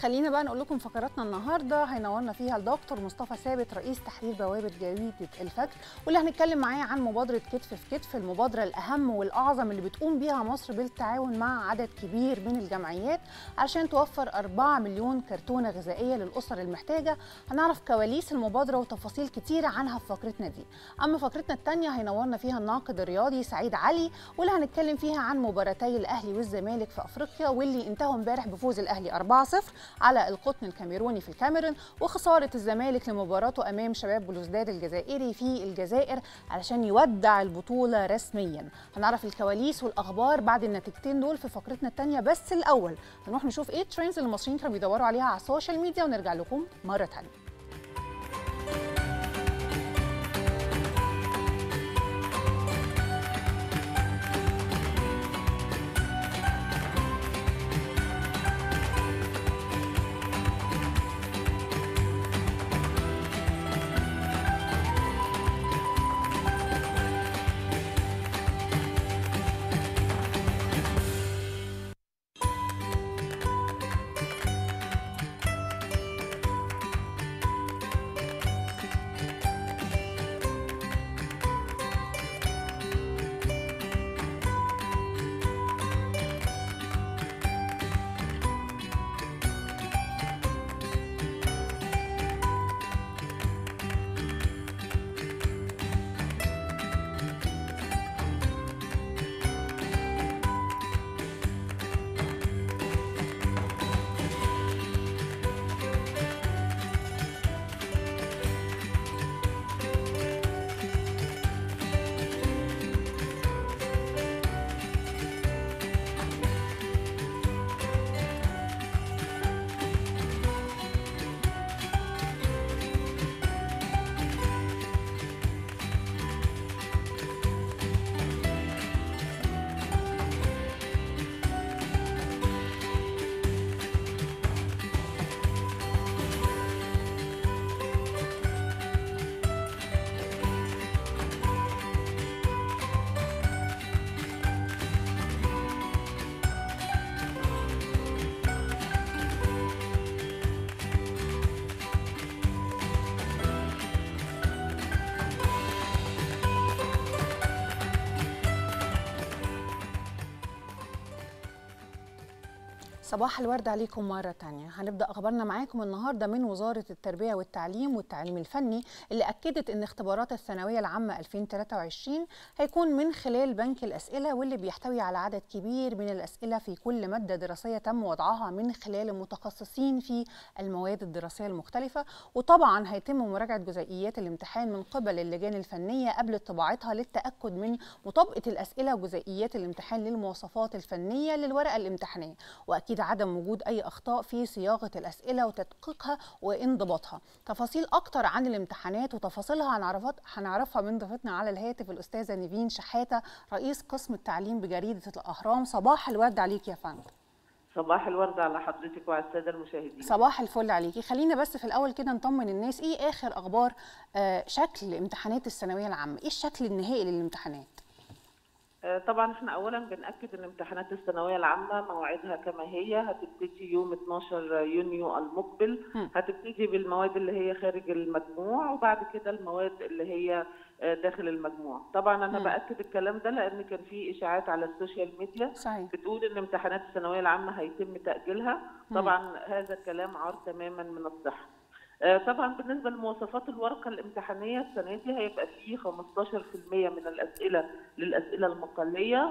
خلينا بقى نقول لكم فقراتنا النهارده هينورنا فيها الدكتور مصطفى ثابت رئيس تحرير بوابه جريده الفجر واللي هنتكلم معاه عن مبادره كتف في كتف المبادره الاهم والاعظم اللي بتقوم بيها مصر بالتعاون مع عدد كبير من الجمعيات عشان توفر 4 مليون كرتونه غذائيه للاسر المحتاجه هنعرف كواليس المبادره وتفاصيل كتيره عنها في فقرتنا دي اما فقرتنا الثانيه هينورنا فيها الناقد الرياضي سعيد علي واللي هنتكلم فيها عن مباراتي الاهلي والزمالك في افريقيا واللي انتهوا امبارح بفوز الاهلي 4-0 على القطن الكاميروني في الكاميرون وخساره الزمالك لمباراته امام شباب بلوزداد الجزائري في الجزائر علشان يودع البطوله رسميا هنعرف الكواليس والاخبار بعد النتيجتين دول في فقرتنا الثانيه بس الاول هنروح نشوف ايه الترندز اللي المصريين كانوا بيدوروا عليها على السوشيال ميديا ونرجع لكم مره ثانيه صباح الورد عليكم مرة تانية هنبدأ أخبارنا معاكم النهاردة من وزارة التربية والتعليم والتعليم الفني اللي أكدت أن اختبارات الثانوية العامة 2023 هيكون من خلال بنك الأسئلة واللي بيحتوي على عدد كبير من الأسئلة في كل مادة دراسية تم وضعها من خلال المتخصصين في المواد الدراسية المختلفة وطبعا هيتم مراجعة جزئيات الامتحان من قبل اللجان الفنية قبل طباعتها للتأكد من مطابقة الأسئلة وجزئيات الامتحان للمواصفات الفنية للورقة الامتحانية وأكيد أكيد عدم وجود أي أخطاء في صياغة الأسئلة وتدقيقها وانضباطها تفاصيل أكتر عن الامتحانات وتفاصيلها هنعرفها هنعرفها من ضيفتنا على الهاتف الأستاذة نيفين شحاتة رئيس قسم التعليم بجريدة الأهرام صباح الورد عليك يا فندم صباح الورد على حضرتك وعلى الساده المشاهدين صباح الفل عليكي خلينا بس في الاول كده نطمن الناس ايه اخر اخبار آه شكل امتحانات الثانويه العامه ايه الشكل النهائي للامتحانات طبعا احنا اولا بناكد ان امتحانات الثانويه العامه مواعيدها كما هي هتبتدي يوم 12 يونيو المقبل م. هتبتدي بالمواد اللي هي خارج المجموع وبعد كده المواد اللي هي داخل المجموع طبعا انا م. باكد الكلام ده لان كان في اشاعات على السوشيال ميديا صحيح بتقول ان امتحانات الثانويه العامه هيتم تاجيلها م. طبعا هذا الكلام عار تماما من الصحه طبعا بالنسبه لمواصفات الورقه الامتحانيه السنه دي هيبقى فيه 15% من الاسئله للاسئله المقاليه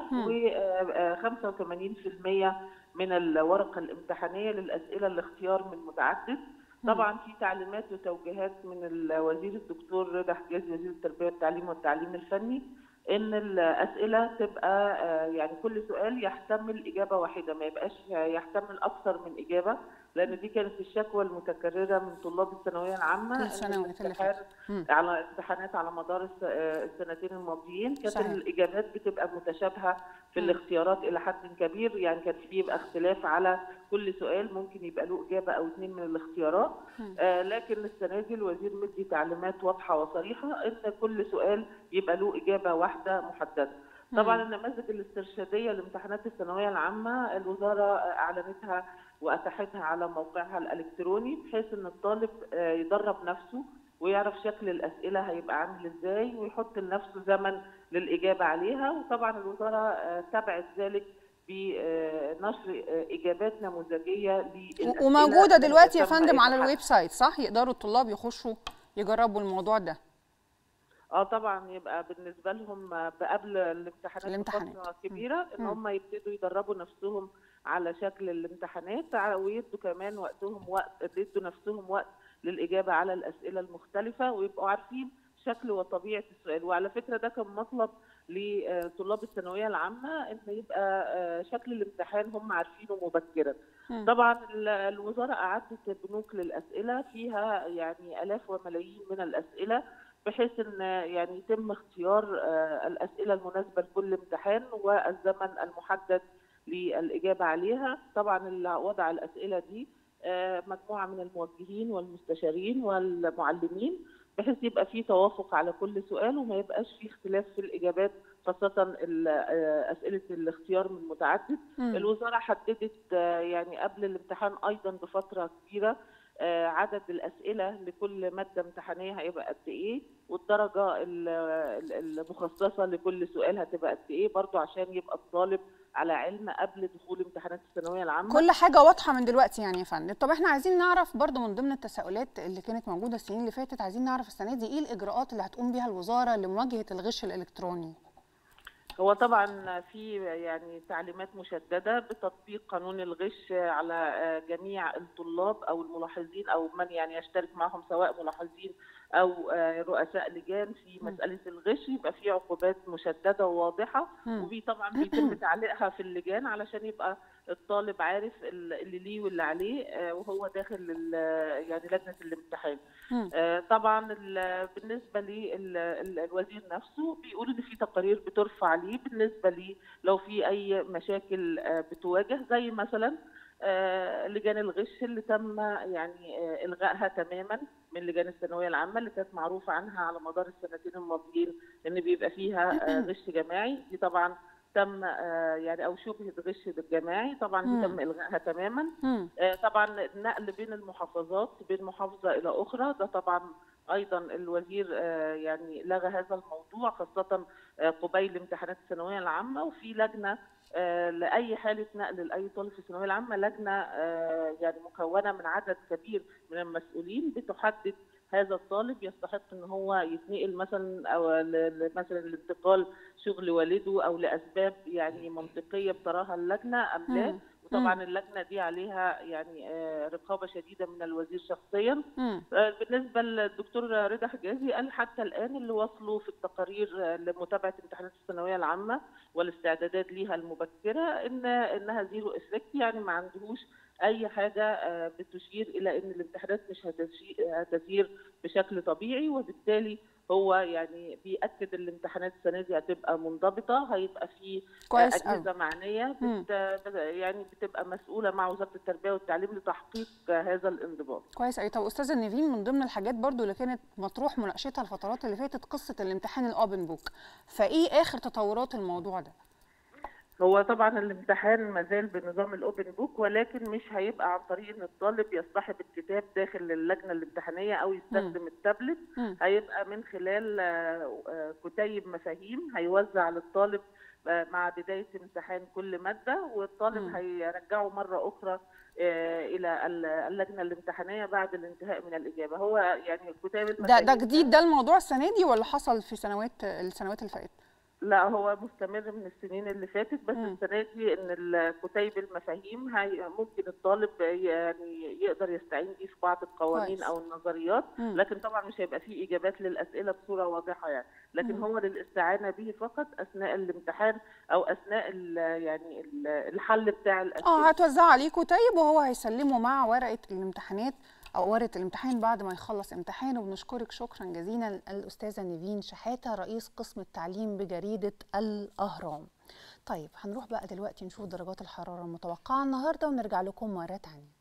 و85% من الورقه الامتحانيه للاسئله الاختيار من متعدد طبعا في تعليمات وتوجيهات من الوزير الدكتور رضا حجازي وزير التربيه والتعليم والتعليم الفني ان الاسئله تبقى يعني كل سؤال يحتمل اجابه واحده ما يبقاش يحتمل اكثر من اجابه لان دي كانت الشكوى المتكرره من طلاب الثانويه العامه السنوات اللي فاتت على امتحانات على مدار السنتين الماضيين كانت صحيح. الاجابات بتبقى متشابهه في مم. الاختيارات الى حد كبير يعني كان في بيبقى اختلاف على كل سؤال ممكن يبقى له اجابه او اثنين من الاختيارات مم. آه لكن السنه دي الوزير مدي تعليمات واضحه وصريحه ان كل سؤال يبقى له اجابه واحده محدده طبعا النماذج الاسترشاديه لامتحانات الثانويه العامه الوزاره اعلنتها واتاحتها على موقعها الالكتروني بحيث ان الطالب يدرب نفسه ويعرف شكل الاسئله هيبقى عامل ازاي ويحط لنفسه زمن للاجابه عليها وطبعا الوزاره تبعت ذلك بنشر اجابات نموذجيه وموجوده دلوقتي يا فندم على الويب سايت صح يقدروا الطلاب يخشوا يجربوا الموضوع ده اه طبعا يبقى بالنسبه لهم قبل الامتحانات الامتحانات فتره كبيره ان هم يبتدوا يدربوا نفسهم على شكل الامتحانات ويدوا كمان وقتهم وقت يدوا نفسهم وقت للاجابه على الاسئله المختلفه ويبقوا عارفين شكل وطبيعه السؤال وعلى فكره ده كان مطلب لطلاب الثانويه العامه ان يبقى شكل الامتحان هم عارفينه مبكرا طبعا الوزاره اعدت بنوك للاسئله فيها يعني الاف وملايين من الاسئله بحيث ان يعني يتم اختيار الاسئله المناسبه لكل امتحان والزمن المحدد للاجابه عليها طبعا اللي وضع الاسئله دي مجموعه من الموجهين والمستشارين والمعلمين بحيث يبقى في توافق على كل سؤال وما يبقاش في اختلاف في الاجابات خاصة أسئلة الاختيار من متعدد الوزارة حددت يعني قبل الامتحان أيضا بفترة كبيرة عدد الأسئلة لكل مادة امتحانية هيبقى قد إيه والدرجة المخصصة لكل سؤال هتبقى قد إيه برضو عشان يبقى الطالب على علم قبل دخول امتحانات الثانويه العامه كل حاجه واضحه من دلوقتي يعني يا فندم طب احنا عايزين نعرف برضو من ضمن التساؤلات اللي كانت موجوده السنين اللي فاتت عايزين نعرف السنه دي ايه الاجراءات اللي هتقوم بيها الوزاره لمواجهه الغش الالكتروني هو طبعا في يعني تعليمات مشدده بتطبيق قانون الغش على جميع الطلاب او الملاحظين او من يعني يشترك معهم سواء ملاحظين او رؤساء لجان في مساله الغش يبقى في عقوبات مشدده وواضحه وفي طبعا بيتم تعليقها في اللجان علشان يبقى الطالب عارف اللي ليه واللي عليه وهو داخل يعني لجنه الامتحان طبعا بالنسبه للوزير نفسه بيقول ان في تقارير بترفع ليه بالنسبه لي لو في اي مشاكل بتواجه زي مثلا لجان الغش اللي تم يعني الغائها تماما من لجان الثانويه العامه اللي كانت معروفه عنها على مدار السنتين الماضيين ان بيبقى فيها غش جماعي دي طبعا تم يعني او شبهه غش جماعي طبعا دي تم الغائها تماما طبعا النقل بين المحافظات بين محافظه الى اخرى ده طبعا ايضا الوزير يعني لغى هذا الموضوع خاصه قبيل امتحانات الثانويه العامه وفي لجنه لاي حاله نقل لاي طالب في الثانويه العامه لجنه يعني مكونه من عدد كبير من المسؤولين بتحدد هذا الطالب يستحق ان هو يتنقل مثلا او مثلا لانتقال شغل والده او لاسباب يعني منطقيه بتراها اللجنه ام لا وطبعا اللجنه دي عليها يعني رقابه شديده من الوزير شخصيا بالنسبه للدكتور رضا حجازي قال حتى الان اللي وصلوا في التقارير لمتابعه امتحانات الثانويه العامه والاستعدادات ليها المبكره ان انها زيرو افكت يعني ما عندهوش اي حاجه بتشير الى ان الامتحانات مش هتسير بشكل طبيعي وبالتالي هو يعني بيأكد الامتحانات السنه دي هتبقى منضبطه هيبقى في اجهزه معنيه بت يعني بتبقى مسؤوله مع وزاره التربيه والتعليم لتحقيق هذا الانضباط. كويس قوي طب استاذه نيفين من ضمن الحاجات برضو اللي كانت مطروح مناقشتها الفترات اللي فاتت قصه الامتحان الاوبن بوك فايه اخر تطورات الموضوع ده؟ هو طبعا الامتحان ما زال بنظام الاوبن بوك ولكن مش هيبقى عن طريق ان الطالب يصطحب الكتاب داخل اللجنه الامتحانيه او يستخدم م. التابلت م. هيبقى من خلال كتيب مفاهيم هيوزع للطالب مع بدايه امتحان كل ماده والطالب م. هيرجعه مره اخرى الى اللجنه الامتحانيه بعد الانتهاء من الاجابه هو يعني الكتاب ده ده جديد ده الموضوع السنه دي ولا حصل في سنوات السنوات اللي فاتت؟ لا هو مستمر من السنين اللي فاتت بس م. السنه دي ان الكتيب المفاهيم هي ممكن الطالب يعني يقدر يستعين بيه في بعض القوانين كويس. او النظريات م. لكن طبعا مش هيبقى فيه اجابات للاسئله بصوره واضحه يعني لكن م. هو للاستعانه به فقط اثناء الامتحان او اثناء ال يعني ال الحل بتاع الاسئله اه هتوزع عليه كتيب وهو هيسلمه مع ورقه الامتحانات او ورقه الامتحان بعد ما يخلص امتحانه وبنشكرك شكرا جزيلا الاستاذه نيفين شحاته رئيس قسم التعليم بجريده الاهرام طيب هنروح بقى دلوقتي نشوف درجات الحراره المتوقعه النهارده ونرجع لكم مره ثانيه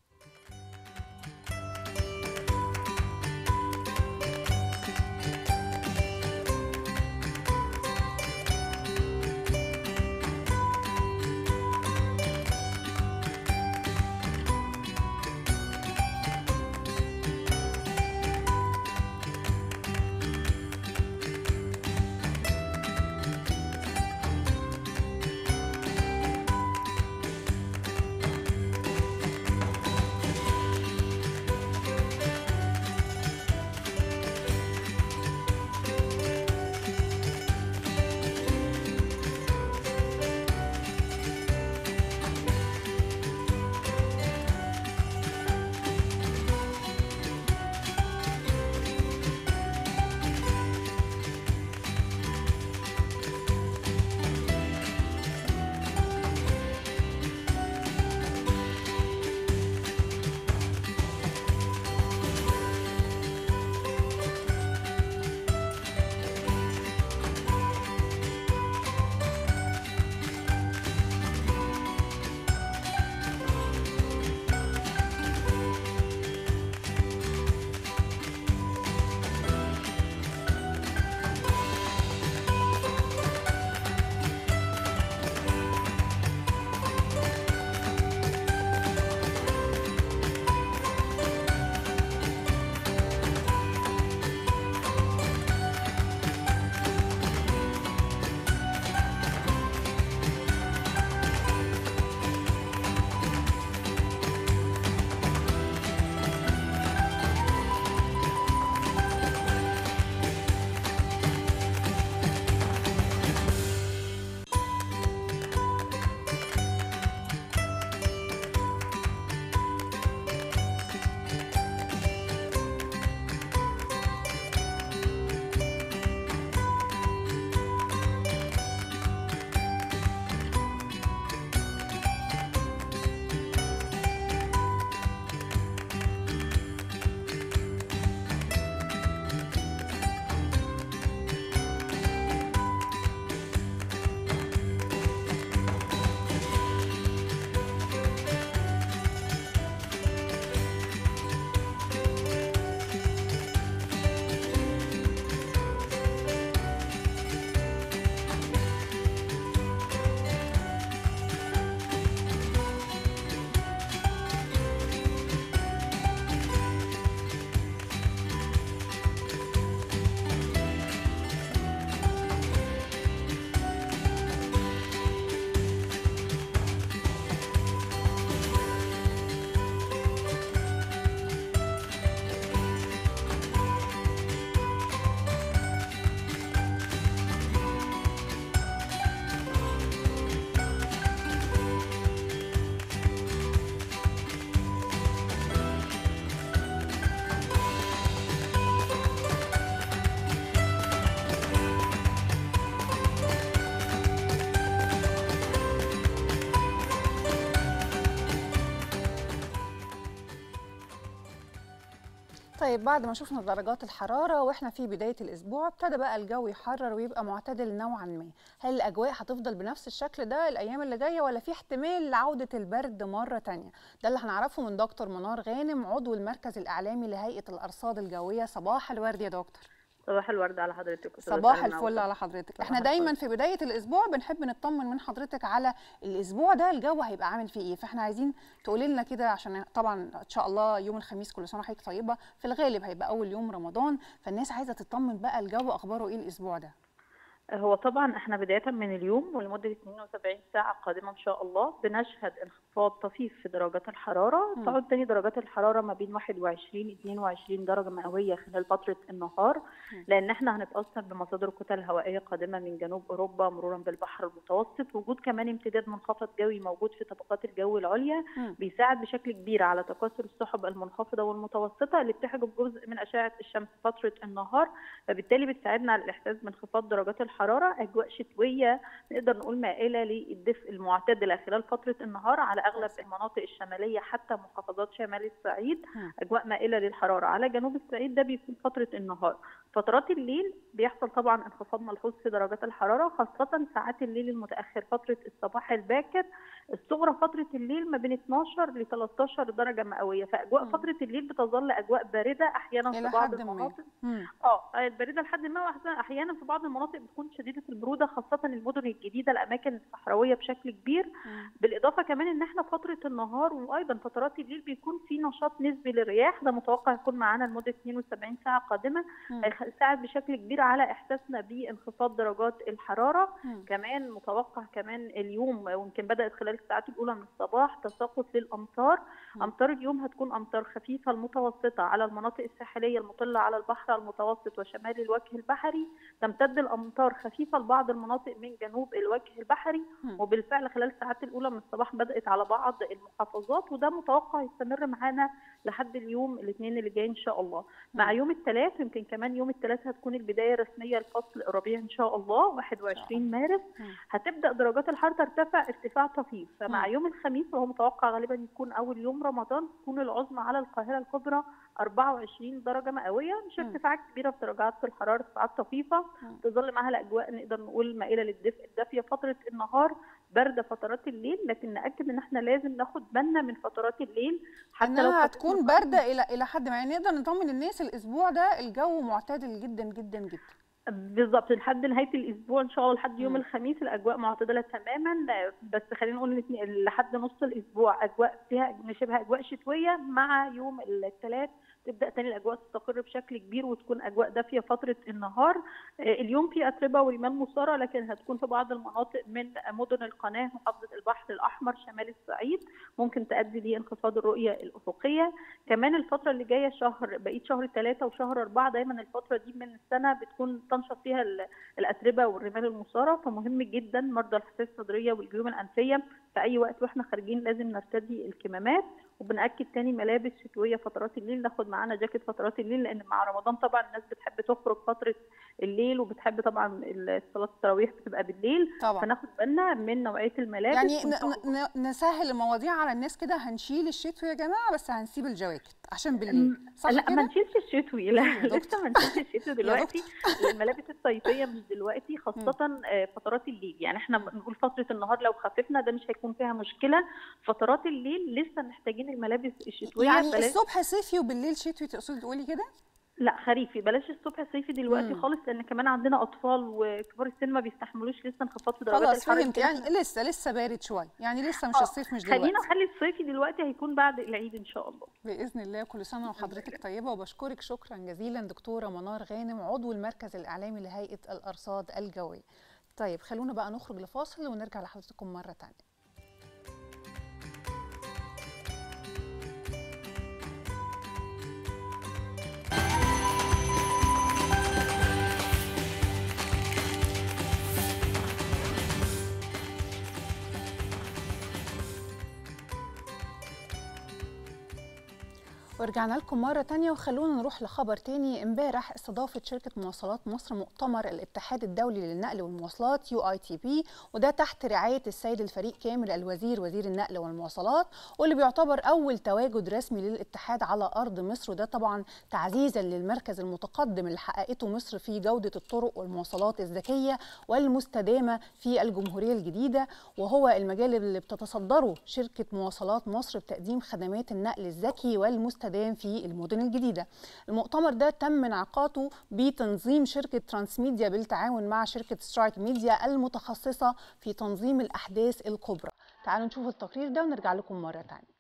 طيب بعد ما شفنا درجات الحرارة واحنا في بداية الأسبوع ابتدى بقى الجو يحرر ويبقى معتدل نوعا ما هل الأجواء هتفضل بنفس الشكل ده الأيام اللي جاية ولا في احتمال لعودة البرد مرة تانية ده اللي هنعرفه من دكتور منار غانم عضو المركز الإعلامي لهيئة الأرصاد الجوية صباح الورد يا دكتور صباح الورد على حضرتك أستاذة صباح سلمى. الفل على حضرتك صباح احنا الفل. دايما في بدايه الاسبوع بنحب نطمن من حضرتك على الاسبوع ده الجو هيبقى عامل فيه ايه فاحنا عايزين تقولي لنا كده عشان طبعا ان شاء الله يوم الخميس كل سنه وحضرتك طيبه في الغالب هيبقى اول يوم رمضان فالناس عايزه تطمن بقى الجو اخباره ايه الاسبوع ده هو طبعا احنا بداية من اليوم ولمدة 72 ساعة قادمة ان شاء الله بنشهد انخفاض طفيف في درجات الحرارة مم. تعود تاني درجات الحرارة ما بين 21 22 درجة مئوية خلال فترة النهار مم. لان احنا هنتأثر بمصادر كتل هوائية قادمة من جنوب اوروبا مرورا بالبحر المتوسط وجود كمان امتداد منخفض جوي موجود في طبقات الجو العليا مم. بيساعد بشكل كبير على تكاثر السحب المنخفضة والمتوسطة اللي بتحجب جزء من أشعة الشمس فترة النهار فبالتالي بتساعدنا على الإحساس بانخفاض درجات الحرارة أجواء شتوية نقدر نقول مائلة للدفء المعتدلة خلال فترة النهار على أغلب المناطق الشمالية حتى محافظات شمال الصعيد مم. أجواء مائلة للحرارة على جنوب الصعيد ده بيكون فترة النهار فترات الليل بيحصل طبعا انخفاض ملحوظ في درجات الحرارة خاصة ساعات الليل المتأخر فترة الصباح الباكر الصغرى فترة الليل ما بين 12 ل 13 درجة مئوية فأجواء مم. فترة الليل بتظل أجواء باردة أحيانا في الى بعض حد ما المناطق مم. اه البارده لحد ما وأحيانا- احيانا في بعض المناطق بتكون شديده البروده خاصه المدن الجديده الاماكن الصحراويه بشكل كبير مم. بالاضافه كمان ان احنا فتره النهار وايضا فترات الليل بيكون في نشاط نسبي للرياح ده متوقع يكون معانا لمده 72 ساعه قادمه مم. هيساعد بشكل كبير على احساسنا بانخفاض درجات الحراره مم. كمان متوقع كمان اليوم ويمكن بدات خلال الساعات الاولى من الصباح تساقط للامطار مم. امطار اليوم هتكون امطار خفيفه المتوسطه على المناطق الساحليه المطله على البحر المتوسط وشمال الوجه البحري تمتد الامطار خفيفه لبعض المناطق من جنوب الوجه البحري مم. وبالفعل خلال الساعات الاولى من الصباح بدات على بعض المحافظات وده متوقع يستمر معانا لحد اليوم الاثنين اللي جاي ان شاء الله مع مم. يوم الثلاث يمكن كمان يوم الثلاث هتكون البدايه الرسميه لفصل الربيع ان شاء الله 21 مارس مم. هتبدا درجات الحراره ترتفع ارتفاع طفيف فمع مم. يوم الخميس وهو متوقع غالبا يكون اول يوم رمضان تكون العظمى على القاهره الكبرى 24 درجه مئويه مش مم. ارتفاعات كبيره في درجات الحراره ارتفاعات طفيفه مم. تظل معها الاجواء نقدر نقول مائله للدفء الدافيه فتره النهار بارده فترات الليل لكن ناكد ان احنا لازم ناخد بالنا من فترات الليل حتى لو انها فترة هتكون النهار بارده الى الى حد ما يعني نقدر نطمن الناس الاسبوع ده الجو معتدل جدا جدا جدا بالظبط لحد نهايه الاسبوع ان شاء الله لحد يوم مم. الخميس الاجواء معتدله تماما بس خلينا نقول إن لحد نص الاسبوع اجواء فيها شبه اجواء شتويه مع يوم الثلاث تبدا تاني الاجواء تستقر بشكل كبير وتكون اجواء دافيه فتره النهار آه، اليوم في اتربه ورمال مثاره لكن هتكون في بعض المناطق من مدن القناه محافظه البحر الاحمر شمال الصعيد ممكن تؤدي لانخفاض الرؤيه الافقيه كمان الفتره اللي جايه شهر بقيه شهر ثلاثة وشهر أربعة دايما الفتره دي من السنه بتكون تنشط فيها ال- الاتربه والرمال المثاره فمهم جدا مرضى الحساسيه الصدريه والجيوب الانفيه في اي وقت واحنا خارجين لازم نرتدي الكمامات وبنأكد تاني ملابس شتويه فترات الليل ناخد معانا جاكيت فترات الليل لان مع رمضان طبعا الناس بتحب تخرج فتره الليل وبتحب طبعا ال- صلاه التراويح بتبقى بالليل طبعا فناخد بالنا من نوعيه الملابس يعني وإن شاء الله- ن- ن- نسهل المواضيع على الناس كده هنشيل الشتوي يا جماعه بس هنسيب الجواكت عشان بالليل صح لا ما كده نشيلش الشتوي لا يا دكتور. لسه ما نشيلش الشتوي دلوقتي الملابس الصيفيه مش دلوقتي خاصه آه، فترات الليل يعني احنا بنقول فتره النهار لو خففنا ده مش هيكون فيها مشكله فترات الليل لسه محتاجين الملابس الشتويه يعني بلاش الصبح صيفي وبالليل شتوي تقصدي تقولي كده لا خريفي بلاش الصبح صيفي دلوقتي مم. خالص لان كمان عندنا اطفال وكبار السن ما بيستحملوش لسه انخفاض في درجات خلاص الحراره فهمت يمكن يعني لسه لسه بارد شويه يعني لسه مش آه، الصيف مش خلينا دلوقتي نخلي الصيفي دلوقتي هيكون بعد العيد ان شاء الله باذن الله كل سنه وحضرتك طيبه وبشكرك شكرا جزيلا دكتوره منار غانم عضو المركز الاعلامي لهيئه الارصاد الجويه طيب خلونا بقى نخرج لفاصل ونرجع لحضرتكم مره تانية ورجعنا لكم مرة تانية وخلونا نروح لخبر تاني امبارح استضافت شركة مواصلات مصر مؤتمر الاتحاد الدولي للنقل والمواصلات يو اي تي بي وده تحت رعاية السيد الفريق كامل الوزير وزير النقل والمواصلات واللي بيعتبر أول تواجد رسمي للاتحاد على أرض مصر وده طبعا تعزيزا للمركز المتقدم اللي حققته مصر في جودة الطرق والمواصلات الذكية والمستدامة في الجمهورية الجديدة وهو المجال اللي بتتصدره شركة مواصلات مصر بتقديم خدمات النقل الذكي والمستدام في المدن الجديدة المؤتمر ده تم انعقاده بتنظيم شركة ترانسميديا بالتعاون مع شركة سترايك ميديا المتخصصة في تنظيم الأحداث الكبرى تعالوا نشوف التقرير ده ونرجع لكم مرة تانية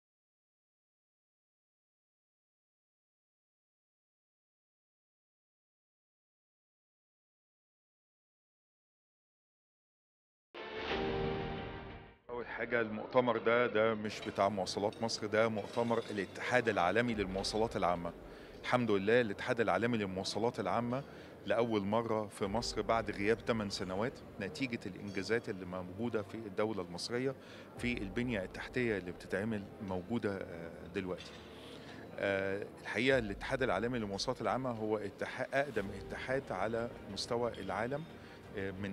أول حاجة المؤتمر ده ده مش بتاع مواصلات مصر ده مؤتمر الاتحاد العالمي للمواصلات العامة الحمد لله الاتحاد العالمي للمواصلات العامة لأول مرة في مصر بعد غياب 8 سنوات نتيجة الإنجازات اللي موجودة في الدولة المصرية في البنية التحتية اللي بتتعمل موجودة آه، دلوقتي آه، الحقيقة الاتحاد العالمي للمواصلات العامة هو اتحاد أقدم اتحاد على مستوى العالم آه، من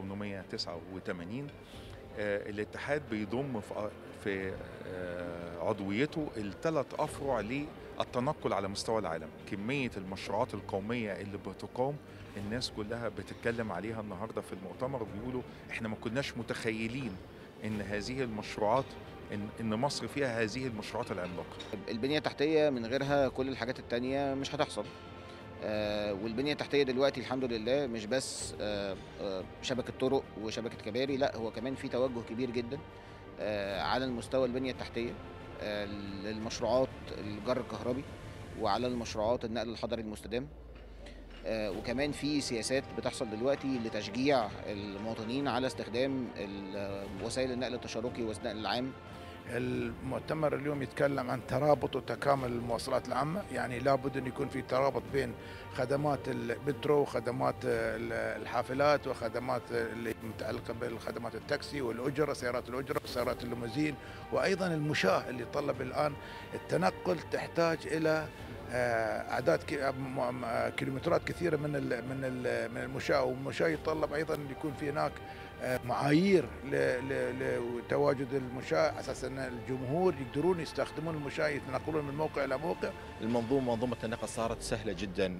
1889 آه، الاتحاد بيضم في في آه، عضويته الثلاث افرع للتنقل على مستوى العالم كميه المشروعات القوميه اللي بتقام الناس كلها بتتكلم عليها النهارده في المؤتمر وبيقولوا احنا ما كناش متخيلين ان هذه المشروعات ان ان مصر فيها هذه المشروعات العملاقه البنية التحتية من غيرها كل الحاجات التانية مش هتحصل آه، والبنية التحتية دلوقتي الحمد لله مش بس آه، آه، شبكة طرق وشبكة كباري لا هو كمان في توجه كبير جدا آه، على المستوى البنية التحتية آه، للمشروعات الجر الكهربي وعلى المشروعات النقل الحضري المستدام آه، وكمان في سياسات بتحصل دلوقتي لتشجيع المواطنين على استخدام ال- وسائل النقل التشاركي والنقل العام المؤتمر اليوم يتكلم عن ترابط وتكامل المواصلات العامة يعني لابد أن يكون في ترابط بين خدمات المترو وخدمات ال- الحافلات وخدمات اللي متعلقة بالخدمات التاكسي والأجرة سيارات الأجرة وسيارات الليموزين وأيضا المشاة اللي يتطلب الآن التنقل تحتاج إلى آه، أعداد كي- م- م- كيلومترات كثيرة من ال- من ال- من المشاة والمشاة يتطلب أيضا أن يكون في هناك آه، معايير ل- ل- لتواجد المشاة على اساس ان الجمهور يقدرون يستخدمون المشاة يتنقلون من موقع الى موقع المنظومة منظومة النقل صارت سهلة جدا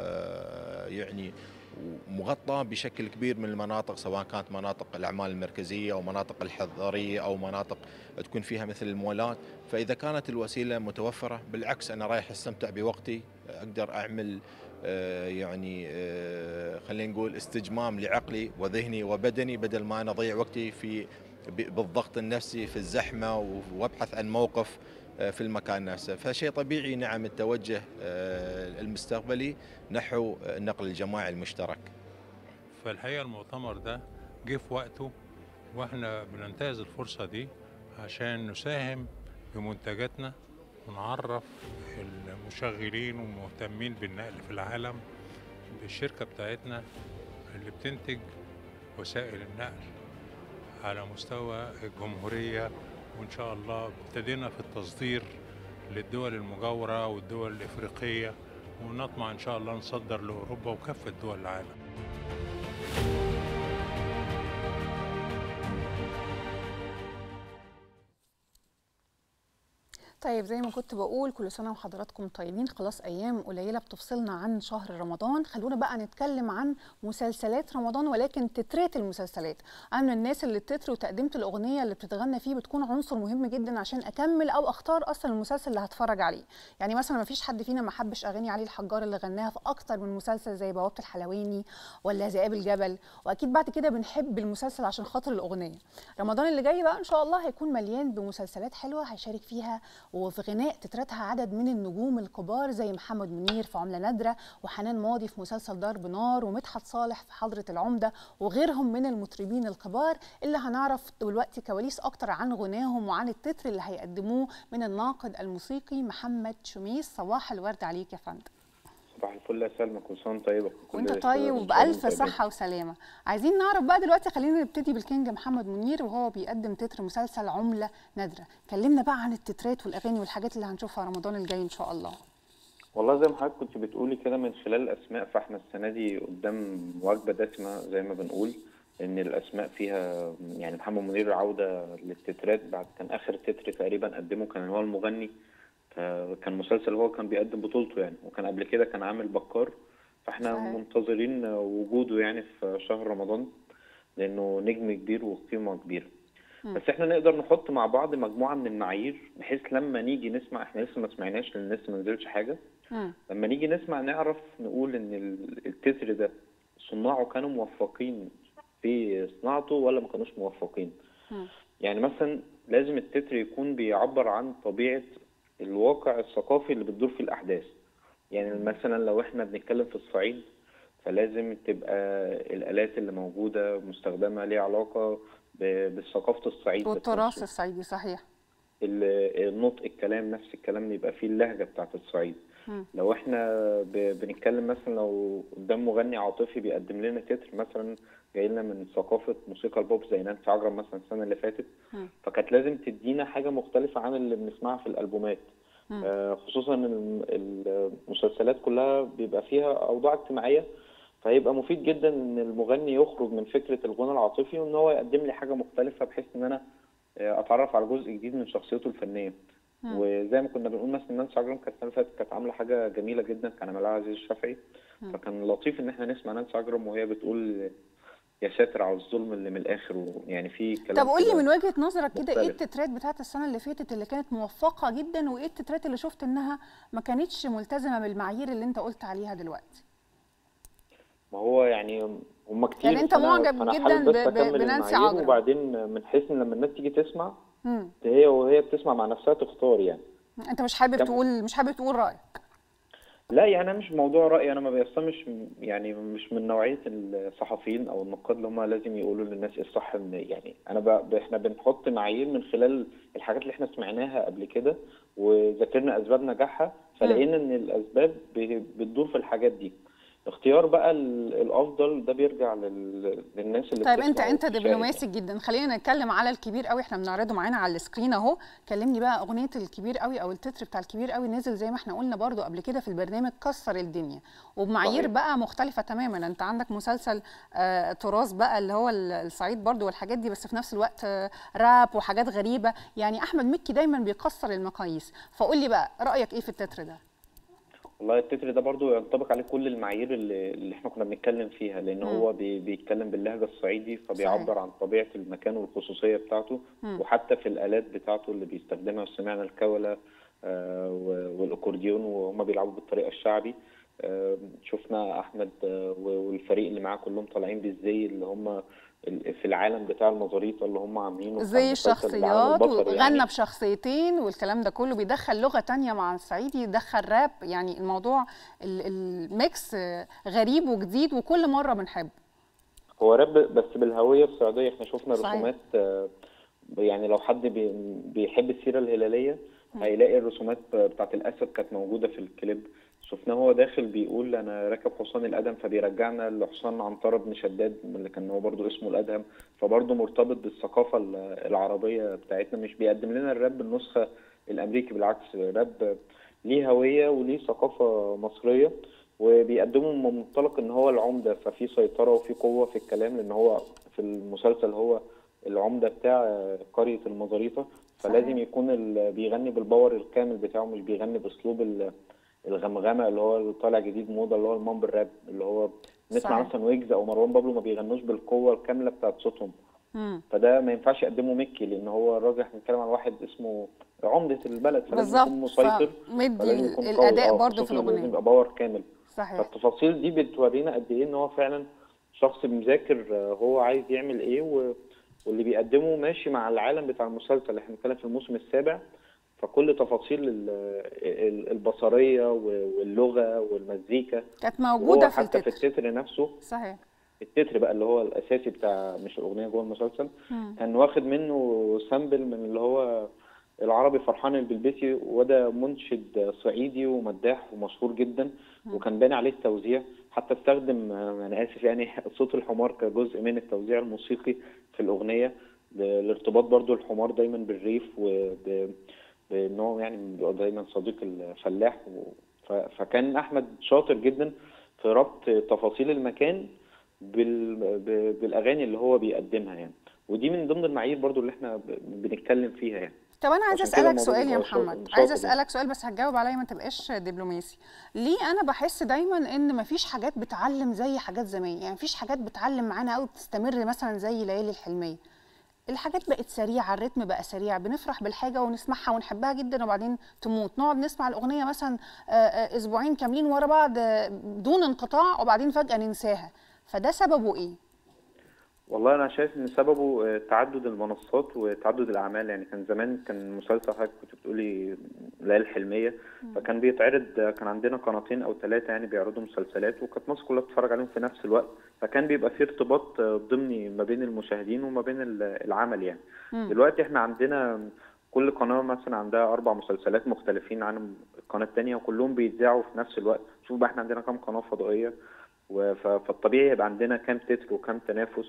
ويعني مغطى بشكل كبير من المناطق سواء كانت مناطق الأعمال المركزية أو مناطق الحضرية أو مناطق تكون فيها مثل المولات فإذا كانت الوسيلة متوفرة بالعكس أنا رايح أستمتع بوقتي أقدر أعمل آه، يعني آه، خلينا نقول استجمام لعقلي وذهني وبدني بدل ما أنا أضيع وقتي في ب- بالضغط النفسي في الزحمة وابحث عن موقف آه، في المكان نفسه فشيء طبيعي نعم التوجه آه، المستقبلي نحو النقل الجماعي المشترك فالحقيقه المؤتمر ده جه في وقته واحنا بننتهز الفرصه دي عشان نساهم بمنتجاتنا ونعرف المشغلين والمهتمين بالنقل في العالم بالشركه بتاعتنا اللي بتنتج وسائل النقل على مستوى الجمهوريه وان شاء الله ابتدينا في التصدير للدول المجاوره والدول الافريقيه ونطمع ان شاء الله نصدر لاوروبا وكافه دول العالم طيب زي ما كنت بقول كل سنة وحضراتكم طيبين خلاص أيام قليلة بتفصلنا عن شهر رمضان خلونا بقى نتكلم عن مسلسلات رمضان ولكن تترات المسلسلات أنا من الناس اللي التتر وتقديمة الأغنية اللي بتتغنى فيه بتكون عنصر مهم جدا عشان أكمل أو أختار أصلا المسلسل اللي هتفرج عليه يعني مثلا ما فيش حد فينا ما حبش أغاني علي الحجار اللي غناها في أكتر من مسلسل زي بوابة الحلواني ولا ذئاب الجبل وأكيد بعد كده بنحب المسلسل عشان خاطر الأغنية رمضان اللي جاي بقى إن شاء الله هيكون مليان بمسلسلات حلوة هيشارك فيها وفي غناء تتراتها عدد من النجوم الكبار زي محمد منير في عملة نادرة وحنان ماضي في مسلسل ضرب نار ومدحت صالح في حضرة العمدة وغيرهم من المطربين الكبار اللي هنعرف دلوقتي كواليس أكتر عن غناهم وعن التتر اللي هيقدموه من الناقد الموسيقي محمد شميس صباح الورد عليك يا فندم صباح الفل يا سلمى كل سنه وانت طيبه كل وانت الشباب طيب والمشاهدين وبألف طيبين. صحة وسلامة عايزين نعرف بقى دلوقتي خلينا نبتدي بالكينج محمد منير وهو بيقدم تتر مسلسل عملة نادرة كلمنا بقى عن التترات والأغاني والحاجات اللي هنشوفها رمضان الجاي إن شاء الله والله زي ما حضرتك كنت بتقولي كده من خلال الاسماء فاحنا السنه دي قدام وجبه دسمه زي ما بنقول ان الاسماء فيها يعني محمد منير عوده للتترات بعد كان اخر تتر تقريبا قدمه كان هو المغني ف- كان مسلسل هو كان بيقدم بطولته يعني وكان قبل كده كان عامل بكار فاحنا صحيح. منتظرين وجوده يعني في شهر رمضان لانه نجم كبير وقيمه كبيره مم. بس احنا نقدر نحط مع بعض مجموعه من المعايير بحيث لما نيجي نسمع احنا لسه ما سمعناش لان لسه ما نزلش حاجه مم. لما نيجي نسمع نعرف نقول ان ال- التتر ده صناعه كانوا موفقين في صناعته ولا ما كانوش موفقين مم. يعني مثلا لازم التتر يكون بيعبر عن طبيعة الواقع الثقافي اللي بتدور فيه الأحداث يعني مثلا لو احنا بنتكلم في الصعيد فلازم تبقى الآلات اللي موجودة مستخدمة ليها علاقة ب- بثقافة الصعيد ذات والتراث نفسه. الصعيدي صحيح ال- النطق الكلام نفس الكلام يبقى فيه اللهجة بتاعت الصعيد مم. لو احنا ب- بنتكلم مثلا لو قدام مغني عاطفي بيقدم لنا تتر مثلا جاي لنا من ثقافة موسيقى البوب زي نانسي عجرم مثلا السنة اللي فاتت مم. فكانت لازم تدينا حاجة مختلفة عن اللي بنسمعها في الألبومات مم. آه، خصوصا ان الم- المسلسلات كلها بيبقى فيها أوضاع اجتماعية فهيبقى مفيد جدا ان المغني يخرج من فكرة الغنى العاطفي وان هو يقدم لي حاجة مختلفة بحيث ان انا آه، اتعرف على جزء جديد من شخصيته الفنية مم. وزي ما كنا بنقول مثلا نانسي عجرم كانت السنه اللي فاتت كانت عامله حاجه جميله جدا كان عملها عزيز الشافعي مم. فكان لطيف ان احنا نسمع نانسي عجرم وهي بتقول يا ساتر على الظلم اللي من الاخر ويعني في كلام طب قول لي كده. من وجهة نظرك كده ايه مختلف. التترات بتاعت السنة اللي فاتت اللي كانت موفقة جدا وايه التترات اللي شفت انها ما كانتش ملتزمة بالمعايير اللي انت قلت عليها دلوقتي ما هو يعني هم كتير يعني أنت فأنا- معجب فأنا جداً حابب بس ب- ب- أكمل بنانسي المعايير عجرم. وبعدين من حيث ان لما الناس تيجي تسمع مم. هي وهي بتسمع مع نفسها تختار يعني انت مش حابب كم- تقول مش حابب تقول رأيك لا يعني انا مش موضوع رايي انا ما بيصمش يعني مش من نوعيه الصحفيين او النقاد اللي هم لازم يقولوا للناس ايه الصح ان يعني انا ب... احنا بنحط معايير من خلال الحاجات اللي احنا سمعناها قبل كده وذاكرنا اسباب نجاحها فلقينا ان الاسباب ب... بتدور في الحاجات دي اختيار بقى ال- الافضل ده بيرجع لل... للناس اللي طيب بتسمع انت انت وبتشاهد دبلوماسي جدا خلينا نتكلم على الكبير قوي احنا بنعرضه معانا على السكرين اهو كلمني بقى اغنيه الكبير قوي او التتر بتاع الكبير قوي نزل زي ما احنا قلنا برضو قبل كده في البرنامج كسر الدنيا وبمعايير صحيح. بقى مختلفه تماما انت عندك مسلسل آه تراث بقى اللي هو ال- الصعيد برضو والحاجات دي بس في نفس الوقت آه راب وحاجات غريبه يعني احمد مكي دايما بيكسر المقاييس فقول لي بقى رايك ايه في التتر ده والله التتر ده برضو ينطبق عليه كل المعايير اللي, اللي احنا كنا بنتكلم فيها لان مم. هو بي بيتكلم باللهجه الصعيدي فبيعبر عن طبيعه المكان والخصوصيه بتاعته مم. وحتى في الالات بتاعته اللي بيستخدمها سمعنا الكوله آه، و- والاكورديون وهم بيلعبوا بالطريقه الشعبي آه، شفنا احمد آه، و- والفريق اللي معاه كلهم طالعين بالزي اللي هم ال- في العالم بتاع المزاريطه اللي هم عاملينه بتاع زي المسلسل العالم الشخصيات البصري وغنى يعني. بشخصيتين والكلام ده كله بيدخل لغة تانية مع الصعيدي يدخل راب يعني الموضوع ال- الميكس آه، غريب وجديد وكل مرة بنحبه هو راب بس بالهوية الصعيدية احنا شفنا صحيح. رسومات آه، يعني لو حد بي- بيحب السيرة الهلالية هيلاقي الرسومات بتاعت الأسد كانت موجودة في الكليب شفناه هو داخل بيقول أنا راكب حصان الأدهم فبيرجعنا لحصان عنترة بن شداد اللي كان هو برضو اسمه الأدهم فبرضو مرتبط بالثقافة ال- العربية بتاعتنا مش بيقدم لنا الراب بالنسخة الأمريكي بالعكس راب ليه هوية وليه ثقافة مصرية وبيقدموا من منطلق ان هو العمده ففي سيطره وفي قوه في الكلام لان هو في المسلسل هو العمده بتاع قريه المزاريطه فلازم صحيح. يكون ال- بيغني بالباور الكامل بتاعه مش بيغني باسلوب ال- الغمغمه اللي هو اللي طالع جديد موضه اللي هو المامب راب اللي هو نسمع صحيح. مثلا ويجز او مروان بابلو ما بيغنوش بالقوه الكامله بتاعت صوتهم مم. فده ما ينفعش يقدمه مكي لان هو الراجل احنا بنتكلم عن واحد اسمه عمده البلد فلازم يكون بالظبط مسيطر فمدي فلازم ال- يكون قوي الأداء اه برضه في صوته لازم الأغنية يبقى باور كامل صحيح فالتفاصيل دي بتورينا قد ايه ان هو فعلا شخص مذاكر آه، هو عايز يعمل ايه و... واللي بيقدمه ماشي مع العالم بتاع المسلسل احنا بنتكلم في الموسم السابع فكل تفاصيل ال- ال- البصريه و- واللغه والمزيكا كانت وهو موجودة في حتى في التتر التتر نفسه صحيح التتر بقى اللي هو الاساسي بتاع مش الاغنيه جوه المسلسل مم. كان واخد منه سامبل من اللي هو العربي فرحان البلبسي وده منشد صعيدي ومداح ومشهور جدا وكان باني عليه التوزيع حتى استخدم آه، انا اسف يعني صوت الحمار كجزء من التوزيع الموسيقي في الاغنيه ل- لارتباط برضو الحمار دايما بالريف وب بان هو يعني بيبقى دايما صديق الفلاح و... ف... فكان احمد شاطر جدا في ربط تفاصيل المكان بال... ب... بالاغاني اللي هو بيقدمها يعني ودي من ضمن المعايير برضو اللي احنا ب... بنتكلم فيها يعني طب انا عايزه عشان كده اسالك الموضوع سؤال يا بيبقى شاطر- محمد شاطر عايزه جدا. اسالك سؤال بس هتجاوب عليا ما تبقاش دبلوماسي ليه انا بحس دايما ان مفيش حاجات بتعلم زي حاجات زمان يعني مفيش حاجات بتعلم معانا قوي بتستمر مثلا زي ليالي الحلميه الحاجات بقت سريعه الريتم بقى سريع بنفرح بالحاجه ونسمعها ونحبها جدا وبعدين تموت نقعد نسمع الاغنيه مثلا آه، آه، اسبوعين كاملين ورا بعض آه، بدون انقطاع وبعدين فجاه ننساها فده سببه ايه والله انا شايف ان سببه آه، تعدد المنصات وتعدد الاعمال يعني كان زمان كان مسلسل حضرتك كنت بتقولي ليالي الحلميه فكان بيتعرض آه، كان عندنا قناتين او ثلاثه يعني بيعرضوا مسلسلات وكانت مصر كلها بتتفرج عليهم في نفس الوقت فكان بيبقى في ارتباط آه، ضمني ما بين المشاهدين وما بين ال- العمل يعني دلوقتي احنا عندنا كل قناه مثلا عندها اربع مسلسلات مختلفين عن القناه الثانيه وكلهم بيتذاعوا في نفس الوقت شوف بقى احنا عندنا كام قناه فضائيه و- ف- فالطبيعي يبقى عندنا كام تتر وكام تنافس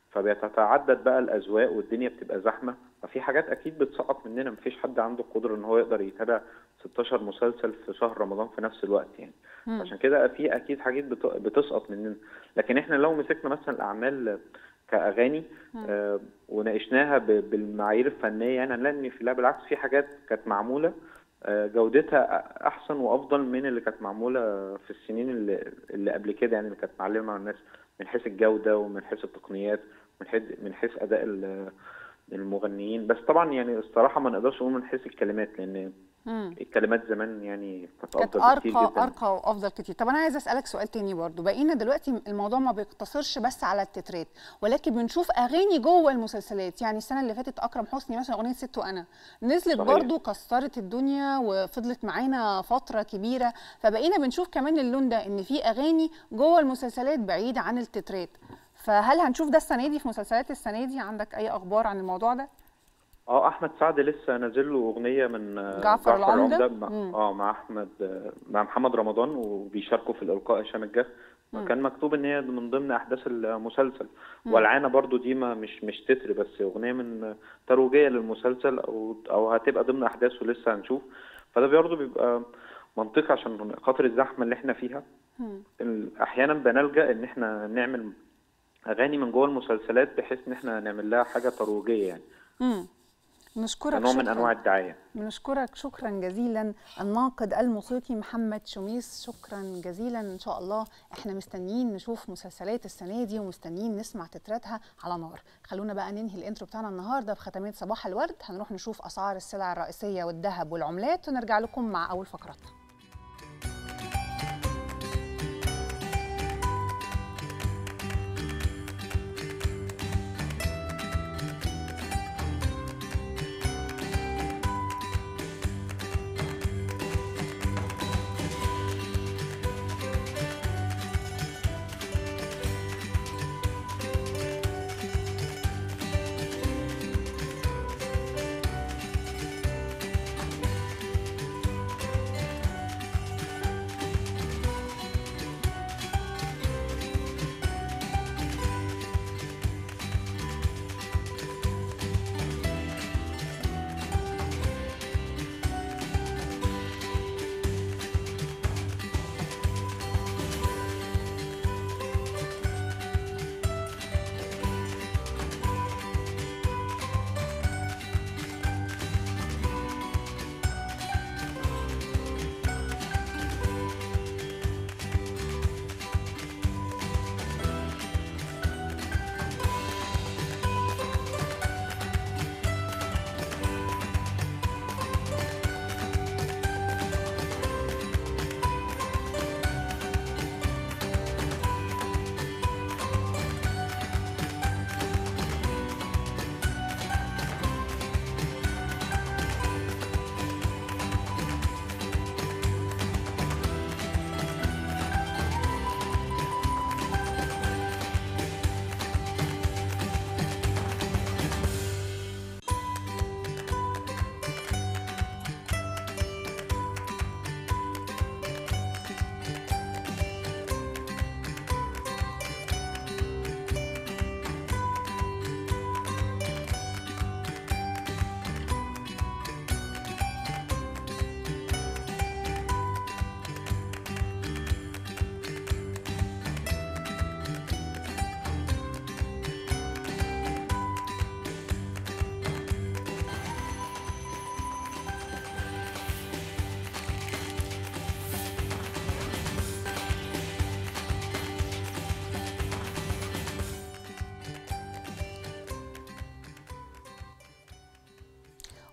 فبتتعدد بقى الاذواق والدنيا بتبقى زحمه ففي حاجات اكيد بتسقط مننا مفيش حد عنده القدره ان هو يقدر يتابع 16 مسلسل في شهر رمضان في نفس الوقت يعني عشان كده في اكيد حاجات بت- بتسقط مننا لكن احنا لو مسكنا مثلا الاعمال كاغاني آه وناقشناها ب- بالمعايير الفنيه يعني هنلاقي ان في لا بالعكس في حاجات كانت معموله آه، جودتها احسن وافضل من اللي كانت معموله في السنين اللي, اللي قبل كده يعني اللي كانت معلمه على الناس من حيث الجوده ومن حيث التقنيات من حيث من حيث اداء ال- المغنيين بس طبعا يعني الصراحه ما نقدرش نقول من حيث الكلمات لان مم. الكلمات زمان يعني كانت كانت افضل بكتير ارقى جدا ارقى وافضل كتير طب انا عايزه اسالك سؤال تاني برضو بقينا دلوقتي الموضوع ما بيقتصرش بس على التترات ولكن بنشوف اغاني جوه المسلسلات يعني السنه اللي فاتت اكرم حسني مثلا اغنيه ست وانا نزلت صحيح. برضو كسرت الدنيا وفضلت معانا فتره كبيره فبقينا بنشوف كمان اللون ده ان في اغاني جوه المسلسلات بعيده عن التترات فهل هنشوف ده السنه دي في مسلسلات السنه دي عندك اي اخبار عن الموضوع ده اه احمد سعد لسه نازل له اغنيه من آه، جعفر العمدة؟ مع مم. اه مع احمد آه، مع محمد رمضان وبيشاركوا في الالقاء هشام الجف كان مكتوب ان هي من ضمن احداث المسلسل والعانه برضو دي ما مش مش تتر بس اغنيه من ترويجيه للمسلسل او او هتبقى ضمن احداثه لسه هنشوف فده برضو بيبقى منطقي عشان خاطر الزحمه اللي احنا فيها ال- احيانا بنلجا ان احنا نعمل اغاني من جوه المسلسلات بحيث ان احنا نعمل لها حاجه ترويجيه يعني امم نشكرك كنوع من شكراً. انواع الدعايه بنشكرك شكرا جزيلا الناقد الموسيقي محمد شميس شكرا جزيلا ان شاء الله احنا مستنيين نشوف مسلسلات السنه دي ومستنيين نسمع تتراتها على نار خلونا بقى ننهي الانترو بتاعنا النهارده بختامات صباح الورد هنروح نشوف اسعار السلع الرئيسيه والذهب والعملات ونرجع لكم مع اول فقراتنا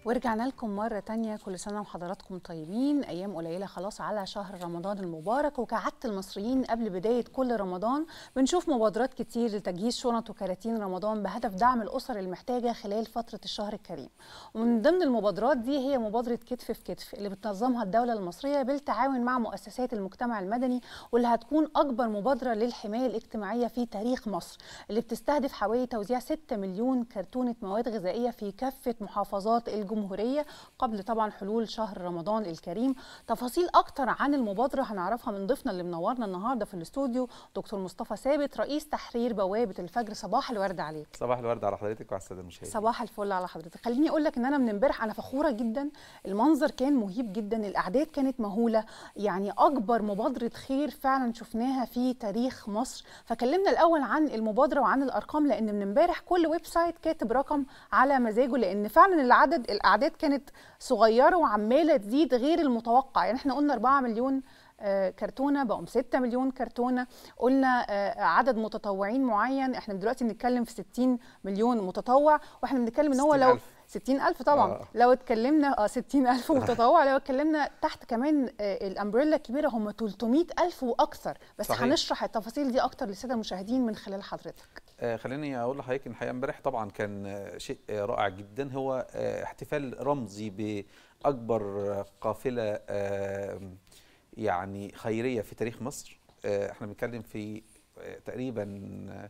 ورجعنا لكم مرة تانية كل سنة وحضراتكم طيبين أيام قليلة خلاص على شهر رمضان المبارك وكعادة المصريين قبل بداية كل رمضان بنشوف مبادرات كتير لتجهيز شنط وكراتين رمضان بهدف دعم الأسر المحتاجة خلال فترة الشهر الكريم ومن ضمن المبادرات دي هي مبادرة كتف في كتف اللي بتنظمها الدولة المصرية بالتعاون مع مؤسسات المجتمع المدني واللي هتكون أكبر مبادرة للحماية الاجتماعية في تاريخ مصر اللي بتستهدف حوالي توزيع 6 مليون كرتونة مواد غذائية في كافة محافظات الجمهورية قبل طبعا حلول شهر رمضان الكريم تفاصيل أكتر عن المبادرة هنعرفها من ضيفنا اللي منورنا النهاردة في الاستوديو دكتور مصطفى ثابت رئيس تحرير بوابة الفجر صباح الورد عليك صباح الورد على حضرتك وعلى الساده المشاهدين صباح الفل على حضرتك خليني اقول لك ان انا من امبارح انا فخوره جدا المنظر كان مهيب جدا الاعداد كانت مهوله يعني اكبر مبادره خير فعلا شفناها في تاريخ مصر فكلمنا الاول عن المبادره وعن الارقام لان من امبارح كل ويب سايت كاتب رقم على مزاجه لان فعلا العدد الاعداد كانت صغيره وعماله تزيد غير المتوقع يعني احنا قلنا 4 مليون آه، كرتونه بقوا 6 مليون كرتونه قلنا آه، عدد متطوعين معين احنا دلوقتي بنتكلم في 60 مليون متطوع واحنا بنتكلم ان هو لو 60,000. 60 ألف طبعا آه. آه. لو اتكلمنا اه 60 ألف متطوع لو اتكلمنا تحت كمان آه الأمبريلا الكبيرة هم 300 ألف وأكثر بس صحيح. هنشرح التفاصيل دي أكتر للسادة المشاهدين من خلال حضرتك آه خليني اقول لحضرتك ان الحقيقه امبارح طبعا كان آه، شيء آه، رائع جدا هو آه احتفال رمزي باكبر آه، قافله آه يعني خيريه في تاريخ مصر آه احنا بنتكلم في آه تقريبا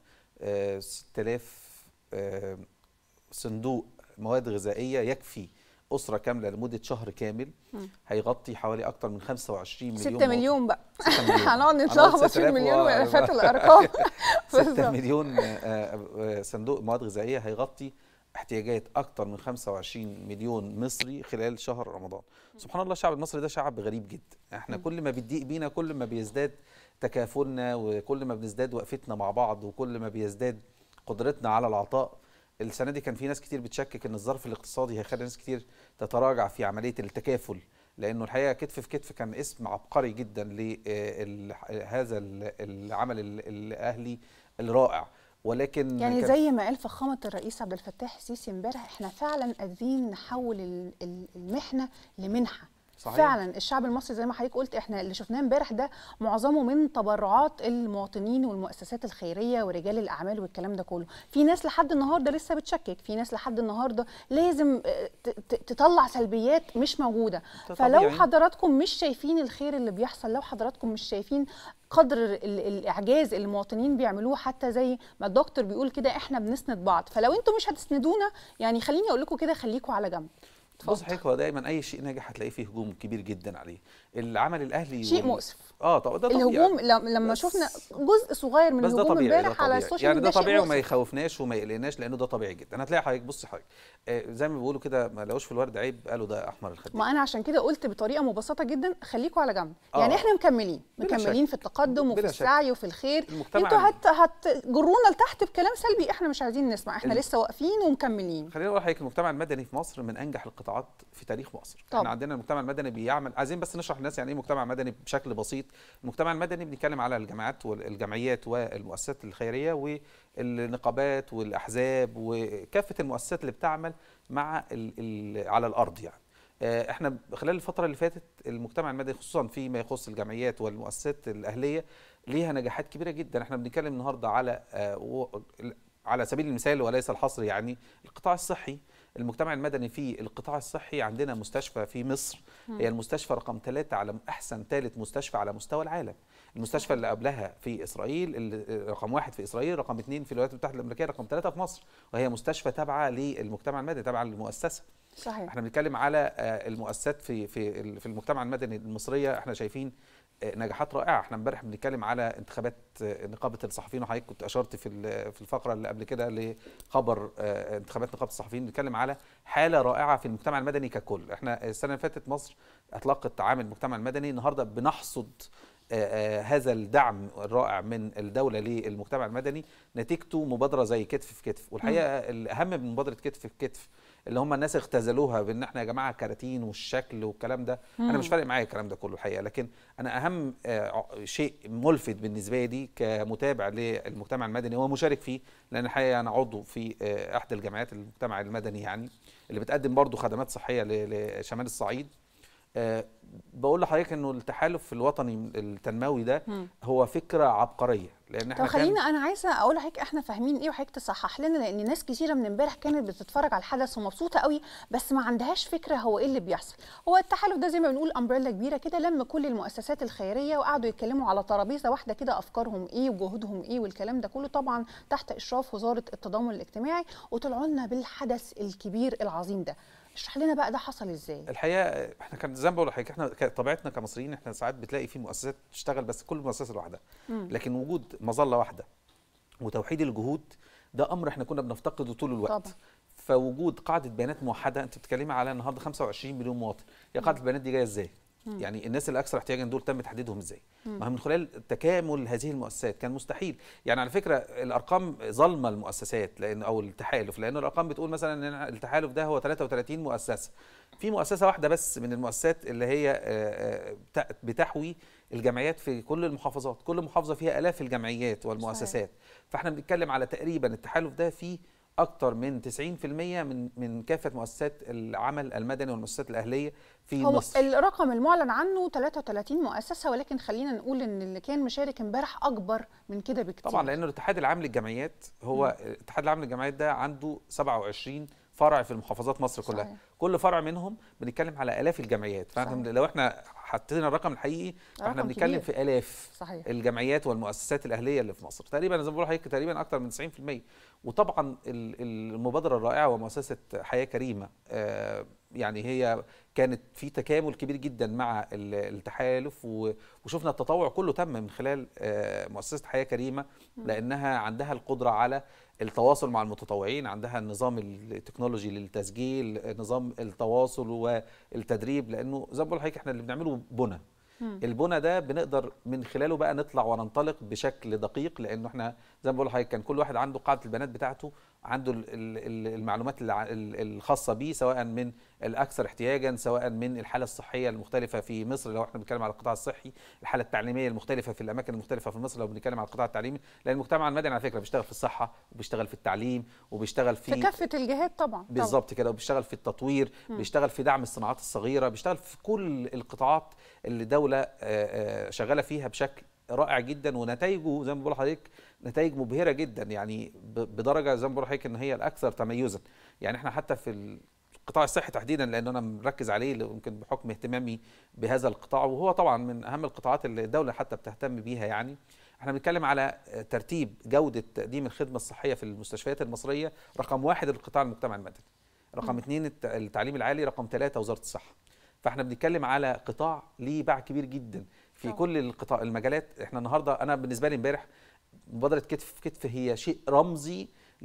آه 6000 آه صندوق مواد غذائيه يكفي اسره كامله لمده شهر كامل مم. هيغطي حوالي اكتر من 25 مليون 6 مواطن. مليون بقى 6 مليون هنقعد هنقعد نتلخبط في 6000 المليون و- والافات الارقام 6 بالظبط. مليون آه، آه، صندوق مواد غذائيه هيغطي احتياجات اكتر من 25 مليون مصري خلال شهر رمضان سبحان الله الشعب المصري ده شعب غريب جدا احنا كل ما بيضيق بينا كل ما بيزداد تكافلنا وكل ما بنزداد وقفتنا مع بعض وكل ما بيزداد قدرتنا على العطاء السنه دي كان في ناس كتير بتشكك ان الظرف الاقتصادي هيخلي ناس كتير تتراجع في عمليه التكافل لانه الحقيقه كتف في كتف كان اسم عبقري جدا لهذا العمل ال- الاهلي الرائع ولكن يعني كان- زي ما قال فخامة الرئيس عبد الفتاح السيسي امبارح احنا فعلا قادرين نحول ال- ال- المحنة لمنحة صحيح. فعلا الشعب المصري زي ما حضرتك قلت احنا اللي شفناه امبارح ده معظمه من تبرعات المواطنين والمؤسسات الخيريه ورجال الاعمال والكلام ده كله في ناس لحد النهارده لسه بتشكك في ناس لحد النهارده لازم اه، ت- ت- تطلع سلبيات مش موجوده ده فلو طبيعي. حضراتكم مش شايفين الخير اللي بيحصل لو حضراتكم مش شايفين قدر ال- الاعجاز اللي المواطنين بيعملوه حتى زي ما الدكتور بيقول كده احنا بنسند بعض فلو انتم مش هتسندونا يعني خليني اقول لكم كده خليكم على جنب بص حضرتك هو دايما اي شيء ناجح هتلاقيه فيه هجوم كبير جدا عليه العمل الاهلي شيء وال- مؤسف اه طب ده طبيعي الهجوم لم- لما بس- شفنا جزء صغير من بس ده الهجوم طبيعي ده امبارح على طبيعي السوشيال يعني ده ميديا شيء طبيعي وما مؤسف. يخوفناش وما يقلقناش لانه ده طبيعي جدا هتلاقي حضرتك بص حضرتك آه زي ما بيقولوا كده ما لقوش في الورد عيب قالوا ده احمر الخد ما انا عشان كده قلت بطريقه مبسطه جدا خليكم على جنب آه. يعني احنا مكملين بلا مكملين شك. في التقدم وفي بلا شك. السعي وفي الخير المجتمع انتوا هت هتجرونا لتحت بكلام سلبي احنا مش عايزين نسمع احنا ال- لسه واقفين ومكملين خلينا نقول لحضرتك المجتمع المدني في مصر من انجح القطاعات في تاريخ مصر طبعا. احنا عندنا المجتمع المدني بيعمل عايزين بس نشرح للناس يعني ايه مجتمع مدني بشكل بسيط المجتمع المدني بنتكلم على الجامعات والجمعيات والمؤسسات الخيريه والنقابات والاحزاب وكافه المؤسسات اللي بتعمل مع ال ال على الارض يعني آه، احنا خلال الفتره اللي فاتت المجتمع المدني خصوصا فيما يخص الجمعيات والمؤسسات الاهليه ليها نجاحات كبيره جدا احنا بنتكلم النهارده على آه، و- على سبيل المثال وليس الحصر يعني القطاع الصحي المجتمع المدني في القطاع الصحي عندنا مستشفى في مصر هي المستشفى رقم ثلاثة على احسن ثالث مستشفى على مستوى العالم المستشفى اللي قبلها في اسرائيل ال- رقم واحد في اسرائيل رقم اثنين في الولايات المتحده الامريكيه رقم ثلاثة في مصر وهي مستشفى تابعه للمجتمع المدني تابعه للمؤسسه صحيح احنا بنتكلم على آه، المؤسسات في في ال- في المجتمع المدني المصريه احنا شايفين آه، نجاحات رائعه احنا امبارح بنتكلم على انتخابات آه، نقابه الصحفيين وحضرتك كنت اشرت في ال- في الفقره اللي قبل كده لخبر آه، انتخابات نقابه الصحفيين بنتكلم على حاله رائعه في المجتمع المدني ككل احنا السنه اللي فاتت مصر اطلقت عام المجتمع المدني النهارده بنحصد آه، آه، هذا الدعم الرائع من الدوله للمجتمع المدني نتيجته مبادره زي كتف في كتف والحقيقه الاهم من مبادره كتف في كتف اللي هم الناس اختزلوها بان احنا يا جماعه كراتين والشكل والكلام ده انا مش فارق معايا الكلام ده كله الحقيقه لكن انا اهم آه، شيء ملفت بالنسبه لي كمتابع للمجتمع المدني ومشارك فيه لان الحقيقه انا عضو في آه، احدى الجمعيات المجتمع المدني يعني اللي بتقدم برضو خدمات صحيه ل- لشمال الصعيد آه، بقول لحضرتك انه التحالف الوطني التنموي ده مم. هو فكره عبقريه لان طب احنا كان- خلينا انا عايزه اقول لحضرتك احنا فاهمين ايه وحضرتك تصحح لنا لان ناس كتيره من امبارح كانت بتتفرج على الحدث ومبسوطه قوي بس ما عندهاش فكره هو ايه اللي بيحصل هو التحالف ده زي ما بنقول امبريلا كبيره كده لم كل المؤسسات الخيريه وقعدوا يتكلموا على ترابيزه واحده كده افكارهم ايه وجهودهم ايه والكلام ده كله طبعا تحت اشراف وزاره التضامن الاجتماعي وطلعوا لنا بالحدث الكبير العظيم ده اشرح لنا بقى ده حصل ازاي الحقيقه احنا كان زي ما بقول لحضرتك احنا ك- طبيعتنا كمصريين احنا ساعات بتلاقي في مؤسسات تشتغل بس كل مؤسسه لوحدها مم. لكن وجود مظله واحده وتوحيد الجهود ده امر احنا كنا بنفتقده طول الوقت طبعا. فوجود قاعده بيانات موحده انت بتتكلمي على النهارده 25 مليون مواطن يا قاعده البيانات دي جايه ازاي يعني الناس الاكثر احتياجا دول تم تحديدهم ازاي ما هو من خلال تكامل هذه المؤسسات كان مستحيل يعني على فكره الارقام ظالمه المؤسسات لان او التحالف لان الارقام بتقول مثلا ان التحالف ده هو 33 مؤسسه في مؤسسه واحده بس من المؤسسات اللي هي آه، آه، بتا- بتحوي الجمعيات في كل المحافظات كل محافظه فيها الاف الجمعيات والمؤسسات فاحنا بنتكلم على تقريبا التحالف ده فيه اكتر من 90% من من كافه مؤسسات العمل المدني والمؤسسات الاهليه في هو مصر الرقم المعلن عنه 33 مؤسسه ولكن خلينا نقول ان اللي كان مشارك امبارح اكبر من كده بكتير طبعا لانه الاتحاد العام للجمعيات هو الاتحاد العام للجمعيات ده عنده 27 فرع في المحافظات مصر كلها صحيح. كل فرع منهم بنتكلم على الاف الجمعيات فاحنا صحيح. لو احنا حطينا الرقم الحقيقي فاحنا رقم بنتكلم كبير. في الاف صحيح الجمعيات والمؤسسات الاهليه اللي في مصر تقريبا زي ما بقول لحضرتك تقريبا اكتر من 90% وطبعا ال- المبادره الرائعه ومؤسسه حياه كريمه آه، يعني هي كانت في تكامل كبير جدا مع ال- التحالف و- وشفنا التطوع كله تم من خلال آه، مؤسسه حياه كريمه لانها عندها القدره على التواصل مع المتطوعين عندها النظام التكنولوجي للتسجيل نظام التواصل والتدريب لانه زي ما بقول لحضرتك احنا اللي بنعمله بنى مم. البنى ده بنقدر من خلاله بقى نطلع وننطلق بشكل دقيق لانه احنا زي ما بقول لحضرتك كان كل واحد عنده قاعده البيانات بتاعته عنده ال- ال- ال- المعلومات الع- ال- الخاصه بيه سواء من الاكثر احتياجا سواء من الحاله الصحيه المختلفه في مصر لو احنا بنتكلم على القطاع الصحي الحاله التعليميه المختلفه في الاماكن المختلفه في مصر لو بنتكلم على القطاع التعليمي لان المجتمع المدني على فكره بيشتغل في الصحه وبيشتغل في التعليم وبيشتغل في في كافه الجهات طبعا طبعاً. بالظبط كده وبيشتغل في التطوير بيشتغل في دعم الصناعات الصغيره بيشتغل في كل القطاعات اللي دوله آه، آه، شغاله فيها بشكل رائع جدا ونتائجه زي ما بقول لحضرتك نتائج مبهره جدا يعني ب- بدرجه زي ما بقول لحضرتك ان هي الاكثر تميزا يعني احنا حتى في القطاع الصحي تحديدا لان انا مركز عليه ل- يمكن بحكم اهتمامي بهذا القطاع وهو طبعا من اهم القطاعات اللي الدوله حتى بتهتم بيها يعني احنا بنتكلم على ترتيب جوده تقديم الخدمه الصحيه في المستشفيات المصريه رقم واحد القطاع المجتمع المدني رقم اثنين الت- التعليم العالي رقم ثلاثة وزارة الصحة فاحنا بنتكلم على قطاع ليه باع كبير جدا في طبعا. كل القطاع المجالات احنا النهارده انا بالنسبه لي امبارح مبادره كتف في كتف هي شيء رمزي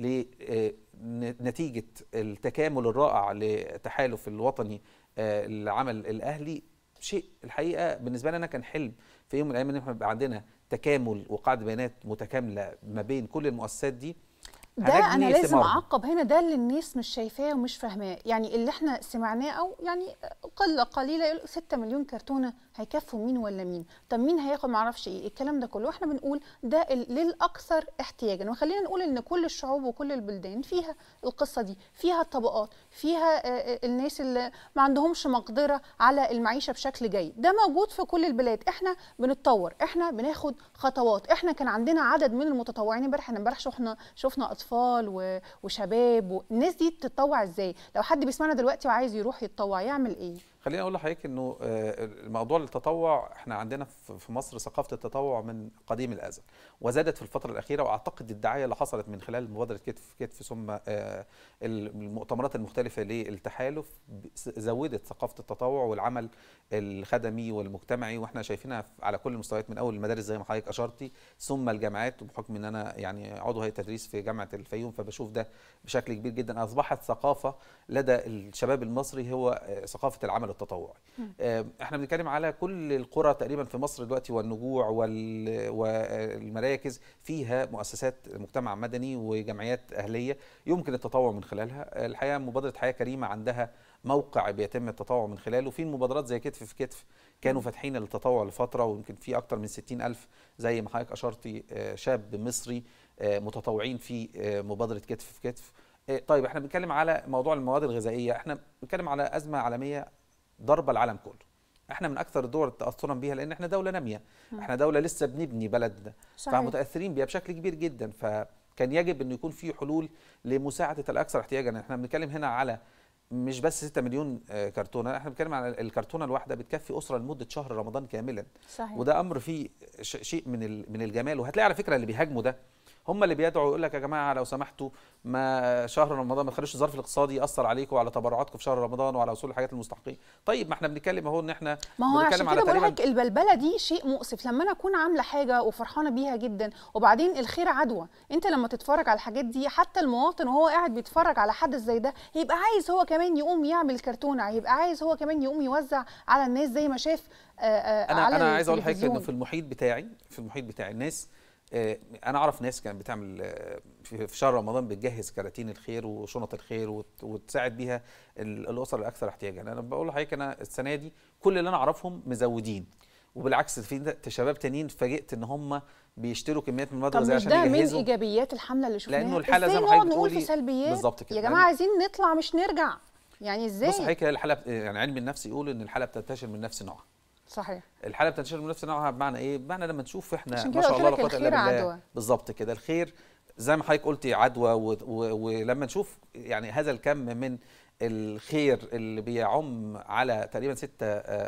لنتيجه التكامل الرائع لتحالف الوطني آه، العمل الاهلي شيء الحقيقه بالنسبه لي انا كان حلم في يوم من الايام ان احنا يبقى عندنا تكامل وقاعده بيانات متكامله ما بين كل المؤسسات دي ده انا هنجني لازم ثمارها. اعقب هنا ده اللي الناس مش شايفاه ومش فاهماه يعني اللي احنا سمعناه او يعني قله قليله يقول 6 مليون كرتونه هيكفوا مين ولا مين طب مين هياخد معرفش ايه الكلام ده كله واحنا بنقول ده ال- للاكثر احتياجا وخلينا نقول ان كل الشعوب وكل البلدان فيها القصه دي فيها الطبقات فيها آه، آه، الناس اللي ما عندهمش مقدره على المعيشه بشكل جيد ده موجود في كل البلاد احنا بنتطور احنا بناخد خطوات احنا كان عندنا عدد من المتطوعين امبارح احنا امبارح شفنا شفنا اطفال و- وشباب والناس دي تتطوع ازاي لو حد بيسمعنا دلوقتي وعايز يروح يتطوع يعمل ايه خليني اقول لحضرتك انه آه، الموضوع التطوع احنا عندنا في في مصر ثقافه التطوع من قديم الازل وزادت في الفتره الاخيره واعتقد الدعايه اللي حصلت من خلال مبادره كتف في كتف ثم آه، المؤتمرات المختلفه للتحالف ب- زودت ثقافه التطوع والعمل الخدمي والمجتمعي واحنا شايفينها على كل المستويات من اول المدارس زي ما حضرتك اشرتي ثم الجامعات وبحكم ان انا يعني عضو هيئه تدريس في جامعه الفيوم فبشوف ده بشكل كبير جدا اصبحت ثقافه لدى الشباب المصري هو آه، ثقافه العمل التطوعي آه، احنا بنتكلم على كل القرى تقريبا في مصر دلوقتي والنجوع وال- والمراكز فيها مؤسسات مجتمع مدني وجمعيات اهليه يمكن التطوع من خلالها الحقيقه مبادره حياه كريمه عندها موقع بيتم التطوع من خلاله في مبادرات زي كتف في كتف كانوا فاتحين للتطوع لفتره ويمكن في اكتر من 60 الف زي ما حضرتك اشرتي آه، شاب مصري آه، متطوعين في آه، مبادره كتف في كتف آه، طيب احنا بنتكلم على موضوع المواد الغذائيه احنا بنتكلم على ازمه عالميه ضربه العالم كله احنا من اكثر الدول تاثرا بيها لان احنا دوله ناميه احنا دوله لسه بنبني بلدنا صحيح. فمتاثرين بيها بشكل كبير جدا فكان يجب انه يكون في حلول لمساعده الاكثر احتياجا احنا بنتكلم هنا على مش بس 6 مليون آه، كرتونه احنا بنتكلم على الكرتونه الواحده بتكفي اسره لمده شهر رمضان كاملا صحيح وده امر فيه ش- شيء من ال- من الجمال وهتلاقي على فكره اللي بيهاجموا ده هم اللي بيدعوا يقول لك يا جماعه لو سمحتوا ما شهر رمضان ما تخلوش الظرف الاقتصادي ياثر عليكم وعلى تبرعاتكم في شهر رمضان وعلى وصول الحاجات للمستحقين طيب ما احنا بنتكلم اهو ان احنا ما هو عشان بنتكلم كده بقول تقريباً لك البلبله دي شيء مؤسف لما انا اكون عامله حاجه وفرحانه بيها جدا وبعدين الخير عدوى انت لما تتفرج على الحاجات دي حتى المواطن وهو قاعد بيتفرج على حدث زي ده هيبقى عايز هو كمان يقوم يعمل كرتونه هيبقى عايز هو كمان يقوم يوزع على الناس زي ما شاف آه، آه، انا على انا عايز اقول لحضرتك انه التلفزيون. في المحيط بتاعي في المحيط بتاعي الناس آه، انا اعرف ناس كانت بتعمل آه، في في شهر رمضان بتجهز كراتين الخير وشنط الخير وت- وتساعد بيها ال- الاسر الاكثر احتياجا انا بقول لحضرتك انا السنه دي كل اللي انا اعرفهم مزودين وبالعكس في ده- شباب تانيين اتفاجئت ان هم بيشتروا كميات من المواد طب الغذائيه مش عشان ده من يجهزوا ايجابيات الحمله اللي شفناها لأنه الحالة ازاي زي ما نقعد حضرتك نقول في بتقولي سلبيات بالظبط كده. يا جماعه عايزين نطلع مش نرجع يعني ازاي بص حضرتك هي الحاله يعني علم النفس يقول ان الحاله بتنتشر من نفس نوعها صحيح الحاله بتنتشر من نفس نوعها بمعنى ايه؟ بمعنى لما نشوف احنا عشان ما كده شاء قلت الله لك لا قوه الا الخير بالله عدوى. بالظبط كده الخير زي ما حضرتك قلتي عدوى و- و- ولما نشوف يعني هذا الكم من الخير اللي بيعم على تقريبا 6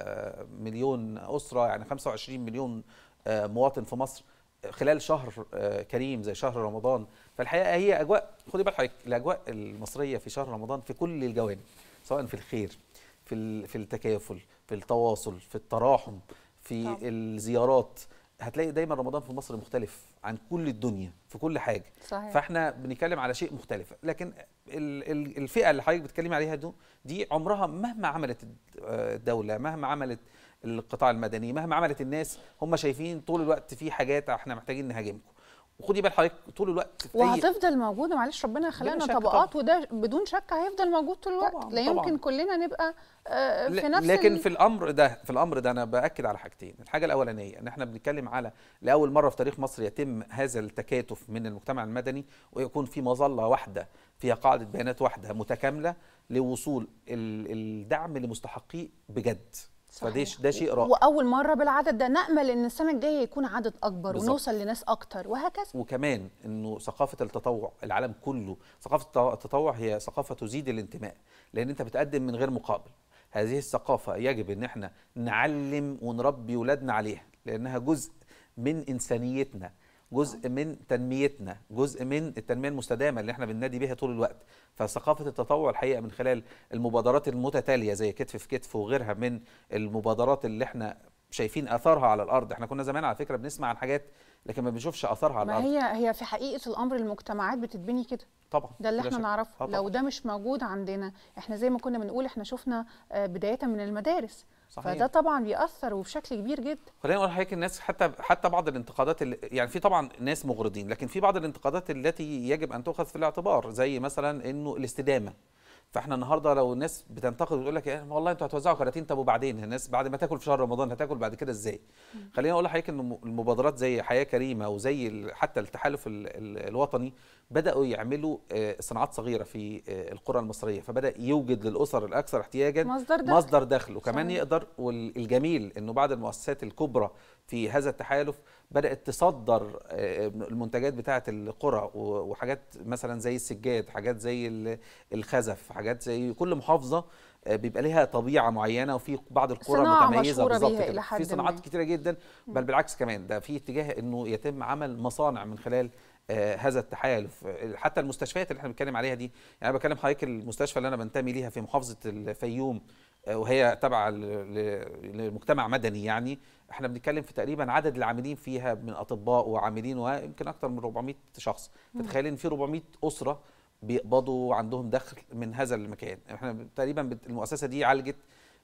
مليون اسره يعني 25 مليون آه، مواطن في مصر خلال شهر آه، كريم زي شهر رمضان فالحقيقه هي اجواء خدي بالك حضرتك الاجواء المصريه في شهر رمضان في كل الجوانب سواء في الخير في ال- في التكافل في التواصل في التراحم في طبعا. الزيارات هتلاقي دايما رمضان في مصر مختلف عن كل الدنيا في كل حاجه صحيح فاحنا بنتكلم على شيء مختلف لكن ال- ال- الفئه اللي حضرتك بتتكلمي عليها دي دي عمرها مهما عملت الد- آه، الدوله مهما عملت القطاع المدني مهما عملت الناس هم شايفين طول الوقت في حاجات احنا محتاجين نهاجمكم وخدي بال حضرتك طول الوقت في أي- وهتفضل موجوده معلش ربنا خلقنا شك طبقات وده بدون شك هيفضل موجود طول الوقت طبعاً، لا طبعاً. يمكن كلنا نبقى آه، في ل- نفس لكن ال- في الامر ده في الامر ده انا باكد على حاجتين الحاجه الاولانيه ان احنا بنتكلم على لاول مره في تاريخ مصر يتم هذا التكاتف من المجتمع المدني ويكون في مظله واحده فيها قاعده بيانات واحده متكامله لوصول ال- الدعم لمستحقيه بجد فده صحيح. ده شيء رائع واول مره بالعدد ده نامل ان السنه الجايه يكون عدد اكبر بالظبط. ونوصل لناس اكتر وهكذا وكمان انه ثقافه التطوع العالم كله ثقافه التطوع هي ثقافه تزيد الانتماء لان انت بتقدم من غير مقابل هذه الثقافه يجب ان احنا نعلم ونربي ولادنا عليها لانها جزء من انسانيتنا جزء من تنميتنا جزء من التنميه المستدامه اللي احنا بننادي بيها طول الوقت فثقافه التطوع الحقيقه من خلال المبادرات المتتاليه زي كتف في كتف وغيرها من المبادرات اللي احنا شايفين اثارها على الارض احنا كنا زمان على فكره بنسمع عن حاجات لكن ما بنشوفش اثارها على ما الارض هي هي في حقيقه الامر المجتمعات بتتبني كده طبعا ده اللي بلا احنا شك. نعرفه آه لو طبعاً. ده مش موجود عندنا احنا زي ما كنا بنقول احنا شفنا آه، بدايه من المدارس صحيح. فده طبعا بيأثر وبشكل كبير جدا خلينا نقول لحضرتك الناس حتى حتى بعض الانتقادات اللي يعني في طبعا ناس مغرضين لكن في بعض الانتقادات التي يجب ان تؤخذ في الاعتبار زي مثلا انه الاستدامه فاحنا النهارده لو الناس بتنتقد وتقول لك إيه والله انتوا هتوزعوا كراتين طب وبعدين الناس بعد ما تاكل في شهر رمضان هتاكل بعد كده ازاي؟ خلينا اقول لحضرتك ان المبادرات زي حياه كريمه وزي ال- حتى التحالف ال- ال- الوطني بداوا يعملوا آه، صناعات صغيره في آه، القرى المصريه فبدا يوجد للاسر الاكثر احتياجا مصدر دخل. مصدر دخل وكمان صحيح. يقدر والجميل انه بعض المؤسسات الكبرى في هذا التحالف بدات تصدر آه، المنتجات بتاعه القرى و- وحاجات مثلا زي السجاد حاجات زي ال- الخزف حاجات زي كل محافظه آه، بيبقى ليها طبيعه معينه وفي بعض القرى صناعة متميزه مشهورة بالظبط بيها كده. إلى حد في صناعات ما. كتيره جدا بل بالعكس كمان ده في اتجاه انه يتم عمل مصانع من خلال آه، هذا التحالف آه، حتى المستشفيات اللي احنا بنتكلم عليها دي يعني أنا بكلم حضرتك المستشفى اللي انا بنتمي ليها في محافظه الفيوم آه، وهي تابعه ل- ل- لمجتمع مدني يعني احنا بنتكلم في تقريبا عدد العاملين فيها من اطباء وعاملين ويمكن اكثر من 400 شخص فتخيل ان في 400 اسره بيقبضوا وعندهم دخل من هذا المكان احنا تقريبا بت- المؤسسه دي عالجت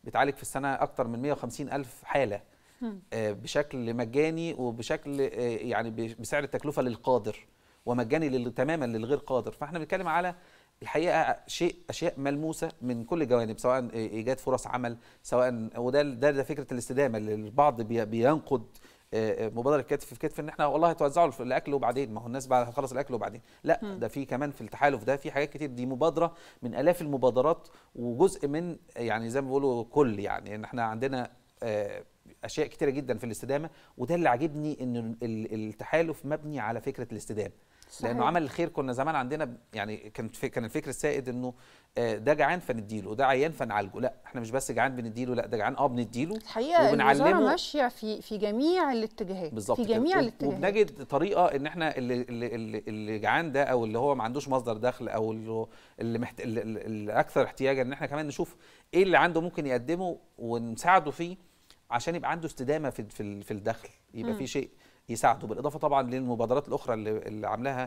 بتعالج في السنه اكتر من 150 الف حاله مم. آه، بشكل مجاني وبشكل آه، يعني ب- بسعر التكلفه للقادر ومجاني لل- تماما للغير قادر فاحنا بنتكلم على الحقيقه شيء اشياء ملموسه من كل الجوانب سواء ايجاد فرص عمل سواء وده ده, ده فكره الاستدامه اللي البعض بي- بينقد آه، آه، مبادره كتف في كتف ان احنا والله هتوزعوا الف- الاكل وبعدين ما هو الناس بعد هتخلص الاكل وبعدين لا مم. ده في كمان في التحالف ده في حاجات كتير دي مبادره من الاف المبادرات وجزء من يعني زي ما بيقولوا كل يعني ان احنا عندنا آه، اشياء كتيره جدا في الاستدامه وده اللي عاجبني ان ال- التحالف مبني على فكره الاستدامه صحيح. لانه عمل الخير كنا زمان عندنا يعني كان في كان الفكر السائد انه آه، ده جعان فنديله ده عيان فنعالجه لا احنا مش بس جعان بنديله لا ده جعان اه بنديله الحقيقه وبنعلمه- الوزاره ماشيه في في جميع الاتجاهات بالظبط في كده. جميع وب- الاتجاهات وبنجد طريقه ان احنا اللي اللي اللي, اللي جعان ده او اللي هو ما عندوش مصدر دخل او اللي اللي, محت... اللي, اللي اللي اكثر احتياجا ان احنا كمان نشوف ايه اللي عنده ممكن يقدمه ونساعده فيه عشان يبقى عنده استدامه في في ال- في الدخل يبقى مم. في شيء يساعده بالاضافه طبعا للمبادرات الاخرى اللي, اللي عاملاها آه،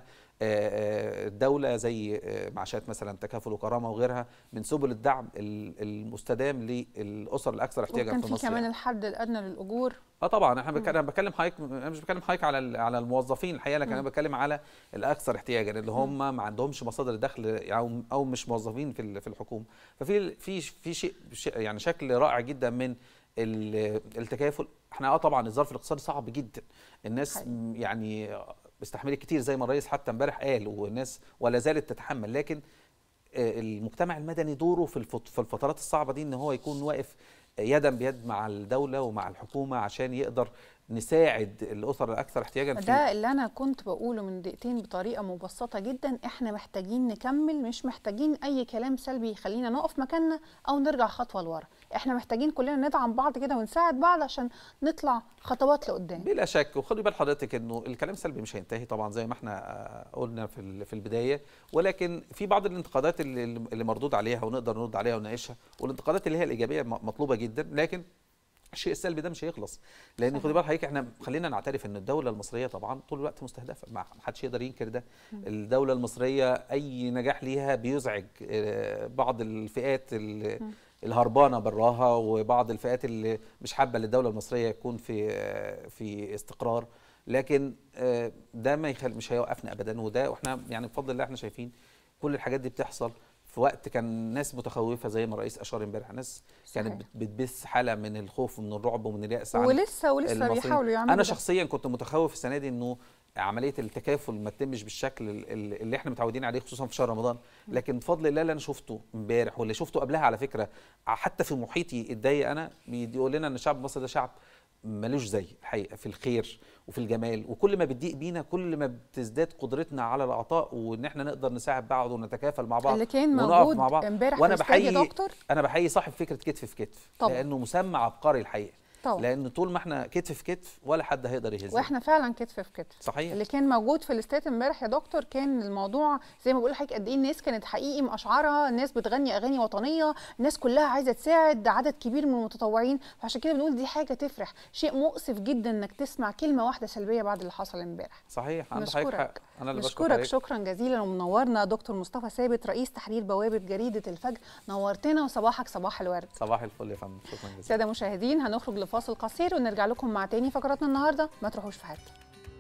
آه، الدوله زي آه، معاشات مثلا تكافل وكرامه وغيرها من سبل الدعم ال- المستدام للاسر الاكثر احتياجا وكان في في مصر كمان يعني. الحد الادنى للاجور اه طبعا احنا مم. بتكلم انا بتكلم حضرتك انا مش بتكلم حضرتك على ال- على الموظفين الحقيقه لكن انا مم. بتكلم على الاكثر احتياجا اللي هم ما عندهمش مصادر دخل او او مش موظفين في ال- في الحكومه ففي في في شيء شيء- يعني شكل رائع جدا من ال- التكافل احنا اه طبعا الظرف الاقتصادي صعب جدا الناس حقيقي. م- يعني استحملت كتير زي ما الرئيس حتى امبارح قال والناس ولا زالت تتحمل لكن آه، المجتمع المدني دوره في الفت- في الفترات الصعبه دي ان هو يكون واقف يدا بيد مع الدوله ومع الحكومه عشان يقدر نساعد الاسر الاكثر احتياجا في ده اللي انا كنت بقوله من دقيقتين بطريقه مبسطه جدا احنا محتاجين نكمل مش محتاجين اي كلام سلبي يخلينا نقف مكاننا او نرجع خطوه لورا احنا محتاجين كلنا ندعم بعض كده ونساعد بعض عشان نطلع خطوات لقدام بلا شك وخدي بال حضرتك انه الكلام السلبي مش هينتهي طبعا زي ما احنا آه، قلنا في ال- في البدايه ولكن في بعض الانتقادات اللي, اللي مردود عليها ونقدر نرد عليها ونناقشها والانتقادات اللي هي الايجابيه م- مطلوبه جدا لكن الشيء السلبي ده مش هيخلص لان صحيح. خدي بال حضرتك احنا خلينا نعترف ان الدوله المصريه طبعا طول الوقت مستهدفه ما حدش يقدر ينكر ده الدوله المصريه اي نجاح ليها بيزعج آه، بعض الفئات ال- مم. الهربانه براها وبعض الفئات اللي مش حابه للدوله المصريه يكون في آه، في استقرار لكن آه، ده ما يخل مش هيوقفنا ابدا وده واحنا يعني بفضل الله احنا شايفين كل الحاجات دي بتحصل في وقت كان ناس متخوفه زي ما الرئيس اشار امبارح ناس كانت صحيح. بت- بتبث حاله من الخوف ومن الرعب ومن الياس عن ولسه ولسه المصريين. بيحاولوا يعملوا انا ده. شخصيا كنت متخوف السنه دي انه عمليه التكافل ما تتمش بالشكل ال- ال- اللي احنا متعودين عليه خصوصا في شهر رمضان لكن بفضل الله اللي انا شفته امبارح واللي شفته قبلها على فكره حتى في محيطي الضيق انا بيقول لنا ان الشعب المصري ده شعب ملوش زي الحقيقه في الخير وفي الجمال وكل ما بتضيق بينا كل ما بتزداد قدرتنا على العطاء وان احنا نقدر نساعد بعض ونتكافل مع بعض اللي كان ونقف موجود مع بعض. امبارح في وانا الاستاد يا بحيي دكتور انا بحيي صاحب فكره كتف في كتف طبعا. لانه مسمى عبقري الحقيقه طبعا لان طول ما احنا كتف في كتف ولا حد هيقدر يهزنا واحنا فعلا كتف في كتف صحيح اللي كان موجود في الاستاد امبارح يا دكتور كان الموضوع زي ما بقول لحضرتك قد ايه الناس كانت حقيقي مقشعره الناس بتغني اغاني وطنيه الناس كلها عايزه تساعد عدد كبير من المتطوعين فعشان كده بنقول دي حاجه تفرح شيء مؤسف جدا انك تسمع كلمه واحده سلبيه بعد اللي حصل امبارح صحيح عند حضرتك نشكرك. حق انا اللي بشكر نشكرك حضرتك. شكرا جزيلا ومنورنا دكتور مصطفى ثابت رئيس تحرير بوابه جريده الفجر نورتنا وصباحك صباح الورد صباح الفل يا فندم شكرا جزيلا ساده مشاهدين هنخرج لفاصل قصير ونرجع لكم مع تاني فقراتنا النهارده ما تروحوش في حته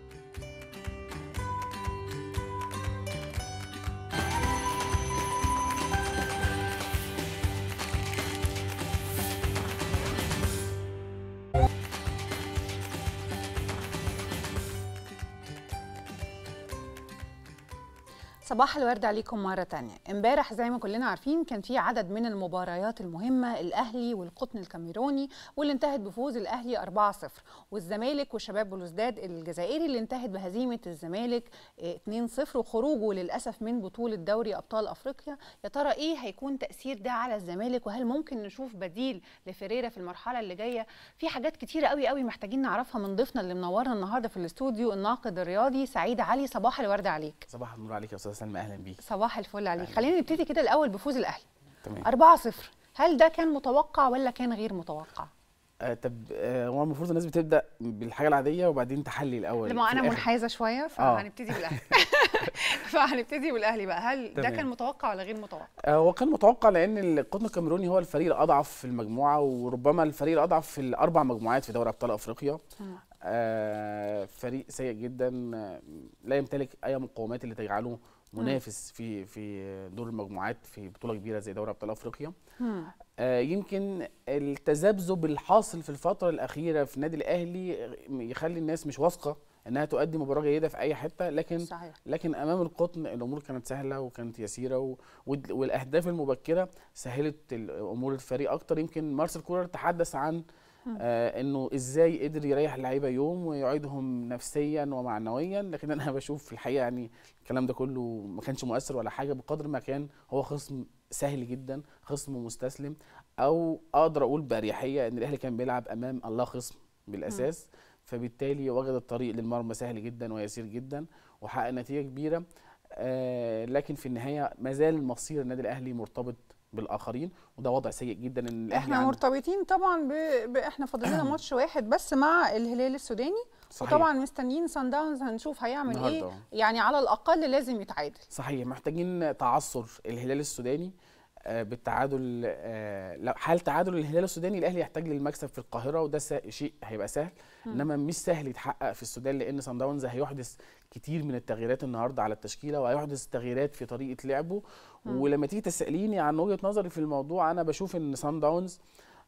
صباح الورد عليكم مرة تانية امبارح زي ما كلنا عارفين كان في عدد من المباريات المهمة الأهلي والقطن الكاميروني واللي انتهت بفوز الأهلي 4-0 والزمالك وشباب بلوزداد الجزائري اللي انتهت بهزيمة الزمالك آه، 2-0 وخروجه للأسف من بطولة دوري أبطال أفريقيا يا ترى إيه هيكون تأثير ده على الزمالك وهل ممكن نشوف بديل لفريرة في المرحلة اللي جاية في حاجات كتيرة قوي قوي محتاجين نعرفها من ضيفنا اللي منورنا النهاردة في الاستوديو الناقد الرياضي سعيد علي صباح الورد عليك صباح النور عليك يا استاذ سلمى اهلا بيك صباح الفل عليك خلينا نبتدي كده الاول بفوز الاهلي تمام 4-0 هل ده كان متوقع ولا كان غير متوقع آه طب آه هو المفروض الناس بتبدا بالحاجه العاديه وبعدين تحلي الاول لما في انا الآخر. منحازه شويه فهنبتدي بالاهلي فهنبتدي بالاهلي بقى هل ده تمام. كان متوقع ولا غير متوقع آه، هو كان متوقع لان القطن الكاميروني هو الفريق الاضعف في المجموعه وربما الفريق الاضعف في الاربع مجموعات في دوري ابطال افريقيا مم. آه، فريق سيء جدا آه، لا يمتلك اي مقومات اللي تجعله منافس في في دور المجموعات في بطوله كبيره زي دوري ابطال افريقيا مم. آه، يمكن التذبذب الحاصل في الفتره الاخيره في النادي الاهلي يخلي الناس مش واثقه انها تؤدي مباراه جيده في اي حته لكن صحيح لكن امام القطن الامور كانت سهله وكانت يسيره و... وال- والاهداف المبكره سهلت ال- امور الفريق اكتر يمكن مارسيل كولر تحدث عن آه انه ازاي قدر يريح اللعيبه يوم ويعيدهم نفسيا ومعنويا لكن انا بشوف في الحقيقه يعني الكلام ده كله ما كانش مؤثر ولا حاجه بقدر ما كان هو خصم سهل جدا خصم مستسلم او اقدر اقول باريحيه ان الاهلي كان بيلعب امام الله خصم بالاساس فبالتالي وجد الطريق للمرمى سهل جدا ويسير جدا وحقق نتيجه كبيره آه لكن في النهايه ما زال مصير النادي الاهلي مرتبط بالاخرين وده وضع سيء جدا ان الاهلي احنا عنده- مرتبطين طبعا ب... ب... احنا فاضل لنا ماتش واحد بس مع الهلال السوداني صحيح. وطبعا مستنيين سان داونز هنشوف هيعمل النهاردة ايه أهو. يعني على الاقل لازم يتعادل صحيح محتاجين تعثر الهلال السوداني آه، بالتعادل آه، لو حال تعادل الهلال السوداني الاهلي يحتاج للمكسب في القاهره وده سا- شيء هيبقى سهل انما مش سهل يتحقق في السودان لان صن داونز هيحدث كتير من التغييرات النهارده على التشكيله وهيحدث تغييرات في طريقه لعبه ولما تيجي تساليني عن وجهه نظري في الموضوع انا بشوف ان صن داونز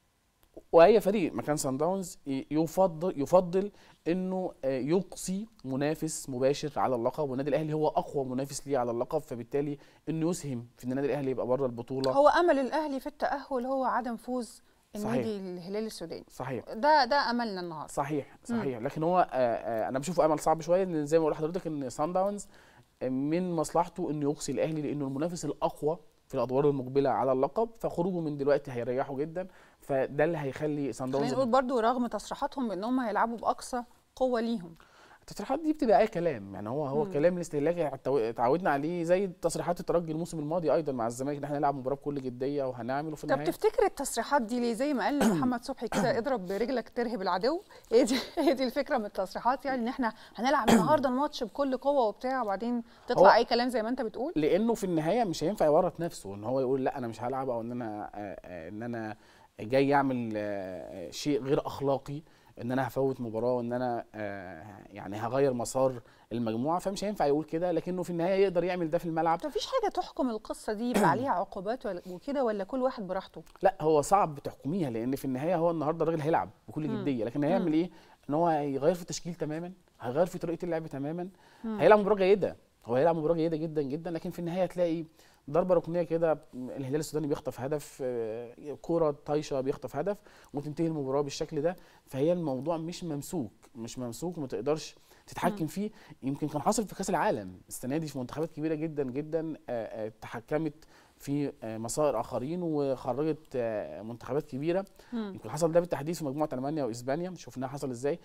واي فريق مكان صن داونز ي- يفضل يفضل انه آه، يقصي منافس مباشر على اللقب والنادي الاهلي هو اقوى منافس ليه على اللقب فبالتالي انه يسهم في ان النادي الاهلي يبقى بره البطوله هو امل الاهلي في التاهل هو عدم فوز صحيح. النادي الهلال السوداني صحيح ده ده املنا النهارده صحيح صحيح لكن هو آه، آه، انا بشوفه امل صعب شويه لان زي ما بقول لحضرتك ان سان داونز من مصلحته انه يقصي الاهلي لانه المنافس الاقوى في الادوار المقبله على اللقب فخروجه من دلوقتي هيريحه جدا فده اللي هيخلي سان خلينا داونز نقول برضو رغم تصريحاتهم بان هم هيلعبوا باقصى قوه ليهم التصريحات دي بتبقى اي كلام يعني هو هو مم. كلام الاستهلاكي اتعو- اتعودنا عليه زي تصريحات الترجي الموسم الماضي ايضا مع الزمالك ان احنا هنلعب مباراه بكل جديه وهنعمل وفي طب النهايه تفتكر التصريحات دي ليه زي ما قال محمد صبحي كده اضرب برجلك ترهب العدو هي دي هي دي الفكره من التصريحات يعني ان احنا هنلعب النهارده الماتش بكل قوه وبتاع وبعدين تطلع هو- اي كلام زي ما انت بتقول لانه في النهايه مش هينفع يورط نفسه ان هو يقول لا انا مش هلعب او ان انا آه، آه، ان انا جاي اعمل آه، شيء غير اخلاقي ان انا هفوت مباراه وان انا آه، يعني هغير مسار المجموعه فمش هينفع يقول كده لكنه في النهايه يقدر يعمل ده في الملعب طب مفيش حاجه تحكم القصه دي يبقى عليها عقوبات ولا- وكده ولا كل واحد براحته لا هو صعب تحكميها لان في النهايه هو النهارده الراجل هيلعب بكل مم. جديه لكن هيعمل مم. ايه ان هو هيغير في التشكيل تماما هيغير في طريقه اللعب تماما هيلعب مباراه جيده هو هيلعب مباراه جيده جدا جدا لكن في النهايه هتلاقي ضربه ركنيه كده الهلال السوداني بيخطف هدف آه، كوره طايشه بيخطف هدف وتنتهي المباراه بالشكل ده فهي الموضوع مش ممسوك مش ممسوك وما تقدرش تتحكم فيه يمكن كان حاصل في كاس العالم السنه دي في منتخبات كبيره جدا جدا آه، آه، تحكمت في آه، مسار اخرين وخرجت آه، منتخبات كبيره مم. يمكن حصل ده بالتحديد في مجموعه المانيا واسبانيا شفناه حصل ازاي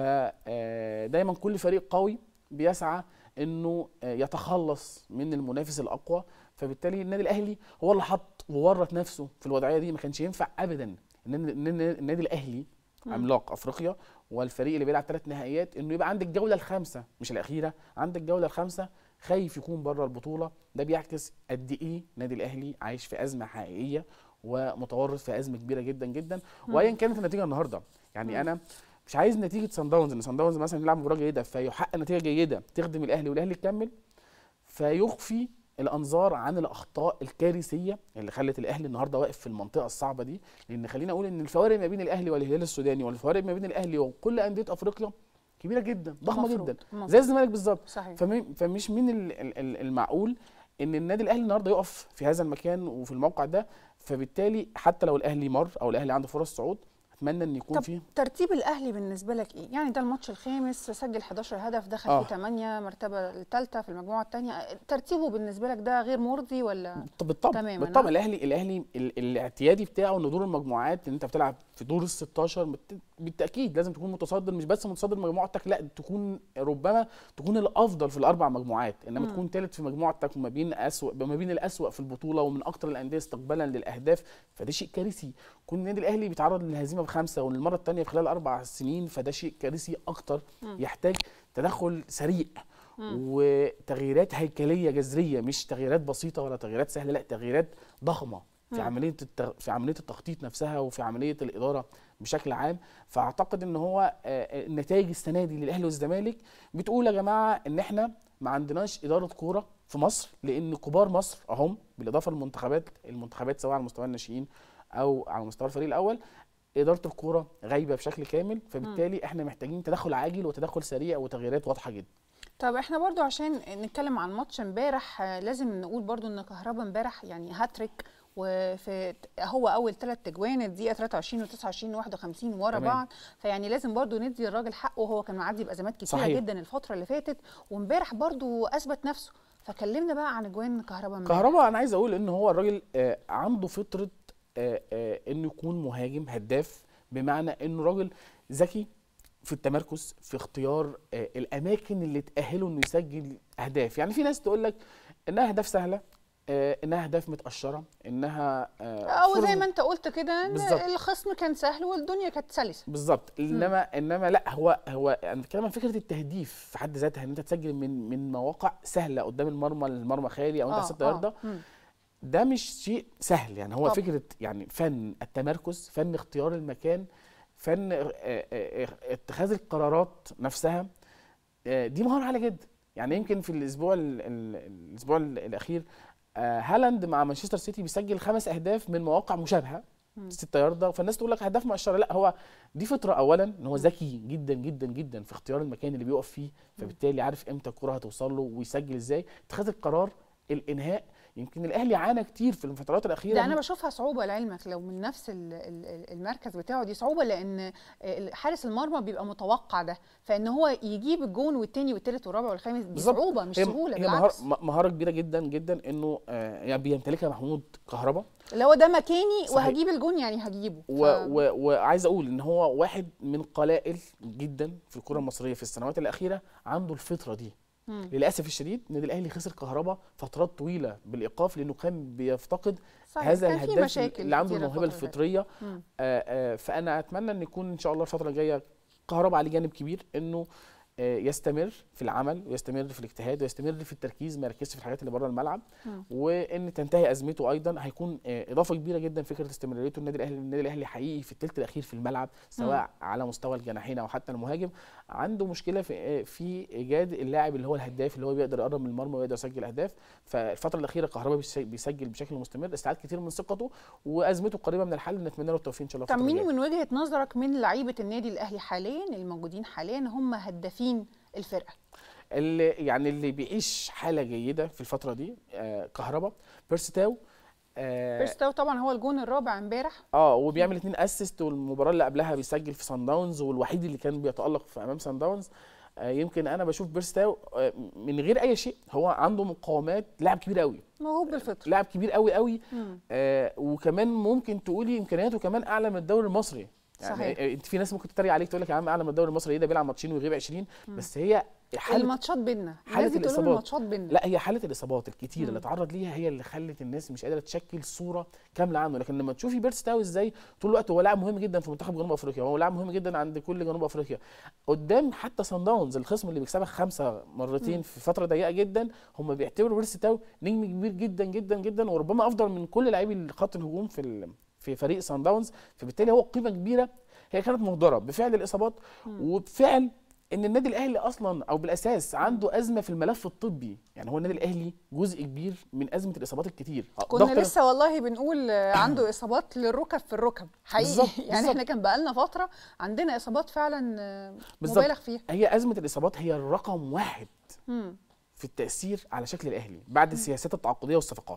فدايما كل فريق قوي بيسعى انه آه، يتخلص من المنافس الاقوى فبالتالي النادي الاهلي هو اللي حط وورط نفسه في الوضعيه دي ما كانش ينفع ابدا ان إن- إن النادي الاهلي عملاق افريقيا والفريق اللي بيلعب ثلاث نهائيات انه يبقى عندك الجوله الخامسه مش الاخيره عندك الجوله الخامسه خايف يكون بره البطوله ده بيعكس قد ايه النادي الاهلي عايش في ازمه حقيقيه ومتورط في ازمه كبيره جدا جدا وايا كانت النتيجه النهارده يعني انا مش عايز نتيجه سان داونز ان سان داونز مثلا يلعب مباراه جيده فيحقق نتيجه جيده تخدم الاهلي والاهلي يكمل فيخفي الانظار عن الاخطاء الكارثيه اللي خلت الاهلي النهارده واقف في المنطقه الصعبه دي لان خلينا اقول ان الفوارق ما بين الاهلي والهلال السوداني والفوارق ما بين الاهلي وكل انديه افريقيا كبيره جدا ضخمه مفروض، جدا مفروض. زي الزمالك بالظبط صحيح فم- فمش من ال- ال- ال- المعقول ان النادي الاهلي النهارده يقف في هذا المكان وفي الموقع ده فبالتالي حتى لو الاهلي مر او الاهلي عنده فرص صعود اتمنى ان يكون طب فيه ترتيب الاهلي بالنسبه لك ايه يعني ده الماتش الخامس سجل 11 هدف دخل آه. فيه 8 مرتبه الثالثه في المجموعه الثانيه ترتيبه بالنسبه لك ده غير مرضي ولا طب بالطبع تمام، بالطبع أنا- الاهلي الاهلي ال- الاعتيادي بتاعه ان دور المجموعات ان انت بتلعب في دور ال 16 بالت- بالتاكيد لازم تكون متصدر مش بس متصدر مجموعتك لا تكون ربما تكون الافضل في الاربع مجموعات انما مم. تكون ثالث في مجموعتك وما بين اسوء ما بين الاسوء في البطوله ومن اكتر الانديه استقبالا للاهداف فده شيء كارثي كون النادي الاهلي بيتعرض للهزيمه بخمسه وللمره الثانيه في خلال اربع سنين فده شيء كارثي اكتر مم. يحتاج تدخل سريع وتغييرات هيكليه جذريه مش تغييرات بسيطه ولا تغييرات سهله لا تغييرات ضخمه في مم. عمليه التغ... في عمليه التخطيط نفسها وفي عمليه الاداره بشكل عام فاعتقد ان هو آه، آه، النتائج السنه دي للاهلي والزمالك بتقول يا جماعه ان احنا ما عندناش اداره كوره في مصر لان كبار مصر اهم بالاضافه للمنتخبات المنتخبات سواء على مستوى الناشئين او على مستوى الفريق الاول اداره الكوره غايبه بشكل كامل فبالتالي احنا محتاجين تدخل عاجل وتدخل سريع وتغييرات واضحه جدا طب احنا برضو عشان نتكلم عن ماتش امبارح آه، لازم نقول برضو ان كهربا امبارح يعني هاتريك وفي هو اول ثلاث تجوان الدقيقه 23 و29 و51 ورا تمام. بعض فيعني لازم برضو ندي الراجل حقه وهو كان معدي بازمات كتيره صحيح. جدا الفتره اللي فاتت وامبارح برضو اثبت نفسه فكلمنا بقى عن اجوان كهربا امبارح كهربا انا عايز اقول ان هو الراجل آه، عنده فطره آه، آه، انه يكون مهاجم هداف بمعنى انه راجل ذكي في التمركز في اختيار آه، الاماكن اللي تاهله انه يسجل اهداف يعني في ناس تقول لك انها اهداف سهله آه، انها اهداف متقشره انها آه، او زي فرص- ما انت قلت كده ان بالظبط. الخصم كان سهل والدنيا كانت سلسه بالظبط انما انما لا هو هو انا بتكلم عن فكره التهديف في حد ذاتها ان انت تسجل من من مواقع سهله قدام المرمى المرمى خالي او انت آه، على ست آه، يارده مم. ده مش شيء سهل يعني هو طبعا. فكره يعني فن التمركز فن اختيار المكان فن آه، آه، آه، اتخاذ القرارات نفسها آه، دي مهاره عاليه جدا يعني يمكن في الاسبوع ال- ال- الاسبوع ال- الاخير آه، هالاند مع مانشستر سيتي بيسجل خمس اهداف من مواقع مشابهه ستة ياردة فالناس تقول لك اهداف مؤشره لا هو دي فطره اولا ان هو ذكي جدا جدا جدا في اختيار المكان اللي بيقف فيه فبالتالي عارف امتى الكره هتوصل له ويسجل ازاي اتخاذ القرار الانهاء يمكن الاهلي عانى كتير في الفترات الاخيره ده انا من- بشوفها صعوبه لعلمك لو من نفس ال- ال- المركز بتاعه دي صعوبه لان حارس المرمى بيبقى متوقع ده فان هو يجيب الجون والتاني والتالت والرابع والخامس دي بالظبط. صعوبه مش هي- سهوله هي مهارة, بالعكس م- مهاره كبيره جدا جدا انه آه يعني بيمتلكها محمود كهربا اللي هو ده مكاني صحيح. وهجيب الجون يعني هجيبه و- و- وعايز اقول ان هو واحد من قلائل جدا في الكره المصريه في السنوات الاخيره عنده الفطره دي مم. للاسف الشديد النادي الاهلي خسر كهربا فترات طويله بالايقاف لانه كان بيفتقد صحيح. هذا كان في الهداف مشاكل اللي عنده كتيرة الموهبه الفترة اللي فاتت. الفطريه مم. آه، آه، فانا اتمنى ان يكون ان شاء الله الفتره الجايه كهربا عليه جانب كبير انه آه، يستمر في العمل ويستمر في الاجتهاد ويستمر في التركيز ما يركزش في الحاجات اللي بره الملعب مم. وان تنتهي ازمته ايضا هيكون آه، اضافه كبيره جدا فكره استمراريته النادي الاهلي النادي الاهلي حقيقي في الثلث الاخير في الملعب سواء على مستوى الجناحين او حتى المهاجم عنده مشكله في آه، في ايجاد اللاعب اللي هو الهداف اللي هو بيقدر يقرب من المرمى ويقدر يسجل اهداف فالفتره الاخيره كهربا بيس- بيسجل بشكل مستمر استعاد كتير من ثقته وازمته قريبه من الحل نتمنى له التوفيق ان شاء الله طب الفترة مين الجاية. من وجهه نظرك من لعيبه النادي الاهلي حاليا الموجودين حاليا هم هدافين الفرقه اللي يعني اللي بيعيش حاله جيده في الفتره دي آه كهربا بيرستاو آه, بيرستاو طبعا هو الجون الرابع امبارح اه وبيعمل اتنين اسيست والمباراه اللي قبلها بيسجل في سان داونز والوحيد اللي كان بيتالق في امام سان داونز آه يمكن انا بشوف بيرستاو آه من غير اي شيء هو عنده مقاومات لاعب كبير قوي موهوب بالفطره لاعب كبير قوي قوي مم. آه وكمان ممكن تقولي امكانياته كمان اعلى من الدوري المصري يعني صحيح. آه، انت في ناس ممكن تتريق عليك تقول لك يا عم اعلى من الدوري المصري ايه ده بيلعب ماتشين ويغيب 20 بس هي حاله الماتشات بينا حالة الناس دي بتقول الإصابات. الماتشات بينا لا هي حاله الاصابات الكتيره مم. اللي اتعرض ليها هي اللي خلت الناس مش قادره تشكل صوره كامله عنه لكن لما تشوفي بيرستاو ازاي طول الوقت هو لاعب مهم جدا في منتخب جنوب افريقيا هو لاعب مهم جدا عند كل جنوب افريقيا قدام حتى سان داونز الخصم اللي بيكسبك خمسه مرتين مم. في فتره ضيقه جدا هم بيعتبروا بيرستاو نجم كبير جدا جدا جدا وربما افضل من كل لاعبي خط الهجوم في ال- في فريق سان داونز فبالتالي هو قيمه كبيره هي كانت مهدره بفعل الاصابات وبفعل ان النادي الاهلي اصلا او بالاساس عنده ازمه في الملف الطبي يعني هو النادي الاهلي جزء كبير من ازمه الاصابات الكتير كنا ضغط- لسه والله بنقول آه، عنده اصابات للركب في الركب حقيقي بالظبط، يعني بالظبط. احنا كان بقالنا فتره عندنا اصابات فعلا آه، بالظبط. مبالغ فيها هي ازمه الاصابات هي الرقم واحد مم. في التاثير على شكل الاهلي بعد السياسات التعاقديه والصفقات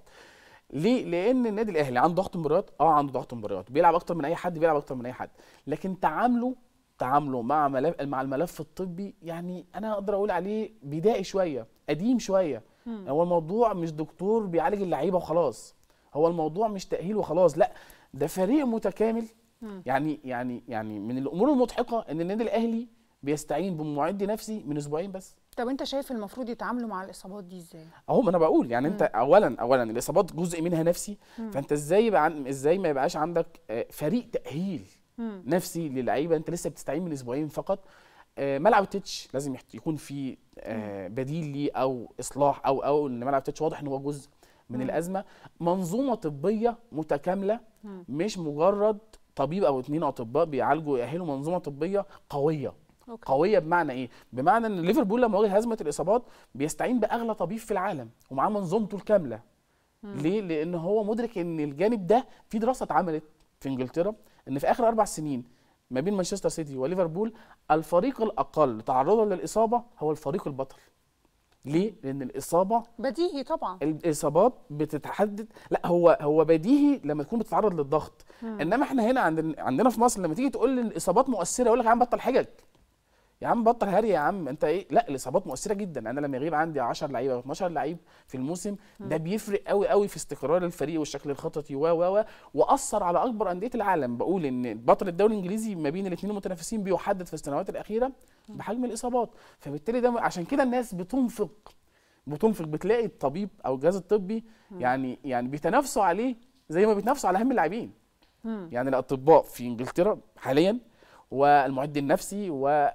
ليه لان النادي الاهلي عنده ضغط مباريات اه عنده ضغط مباريات بيلعب اكتر من اي حد بيلعب اكتر من اي حد لكن تعامله تعامله مع ملف مع الملف الطبي يعني انا اقدر اقول عليه بدائي شويه قديم شويه مم. هو الموضوع مش دكتور بيعالج اللعيبه وخلاص هو الموضوع مش تاهيل وخلاص لا ده فريق متكامل مم. يعني يعني يعني من الامور المضحكه ان النادي الاهلي بيستعين بمعد نفسي من اسبوعين بس طب انت شايف المفروض يتعاملوا مع الاصابات دي ازاي اهو ما انا بقول يعني انت اولا اولا الاصابات جزء منها نفسي مم. فانت ازاي يبقى عن... ازاي ما يبقاش عندك آه، فريق تاهيل مم. نفسي للعيبه انت لسه بتستعين من اسبوعين فقط آه، ملعب التتش لازم يحت- يكون في آه، بديل ليه او اصلاح او او ان ملعب التتش واضح ان هو جزء من مم. الازمه منظومه طبيه متكامله مم. مش مجرد طبيب او اتنين اطباء بيعالجوا ويأهلوا منظومه طبيه قويه أوكي. قويه بمعنى ايه بمعنى ان ليفربول لما واجه ازمه الاصابات بيستعين باغلى طبيب في العالم ومعاه منظومته الكامله مم. ليه لان هو مدرك ان الجانب ده في دراسه اتعملت في انجلترا ان في اخر اربع سنين ما بين مانشستر سيتي وليفربول الفريق الاقل تعرضا للاصابه هو الفريق البطل ليه لان الاصابه بديهي طبعا الاصابات بتتحدد لا هو هو بديهي لما تكون بتتعرض للضغط مم. انما احنا هنا عندنا عندنا في مصر لما تيجي تقول لي الاصابات مؤثره يقول لك يا عم بطل حجج يا عم بطل هري يا عم انت ايه لا الاصابات مؤثره جدا انا لما يغيب عندي 10 لعيبه او 12 لعيب في الموسم ده بيفرق قوي قوي في استقرار الفريق والشكل الخططي و و و واثر على اكبر انديه العالم بقول ان بطل الدوري الانجليزي ما بين الاثنين المتنافسين بيحدد في السنوات الاخيره بحجم الاصابات فبالتالي ده عشان كده الناس بتنفق بتنفق بتلاقي الطبيب او الجهاز الطبي يعني يعني بيتنافسوا عليه زي ما بيتنافسوا على اهم اللاعبين مم. يعني الاطباء في انجلترا حاليا والمعد النفسي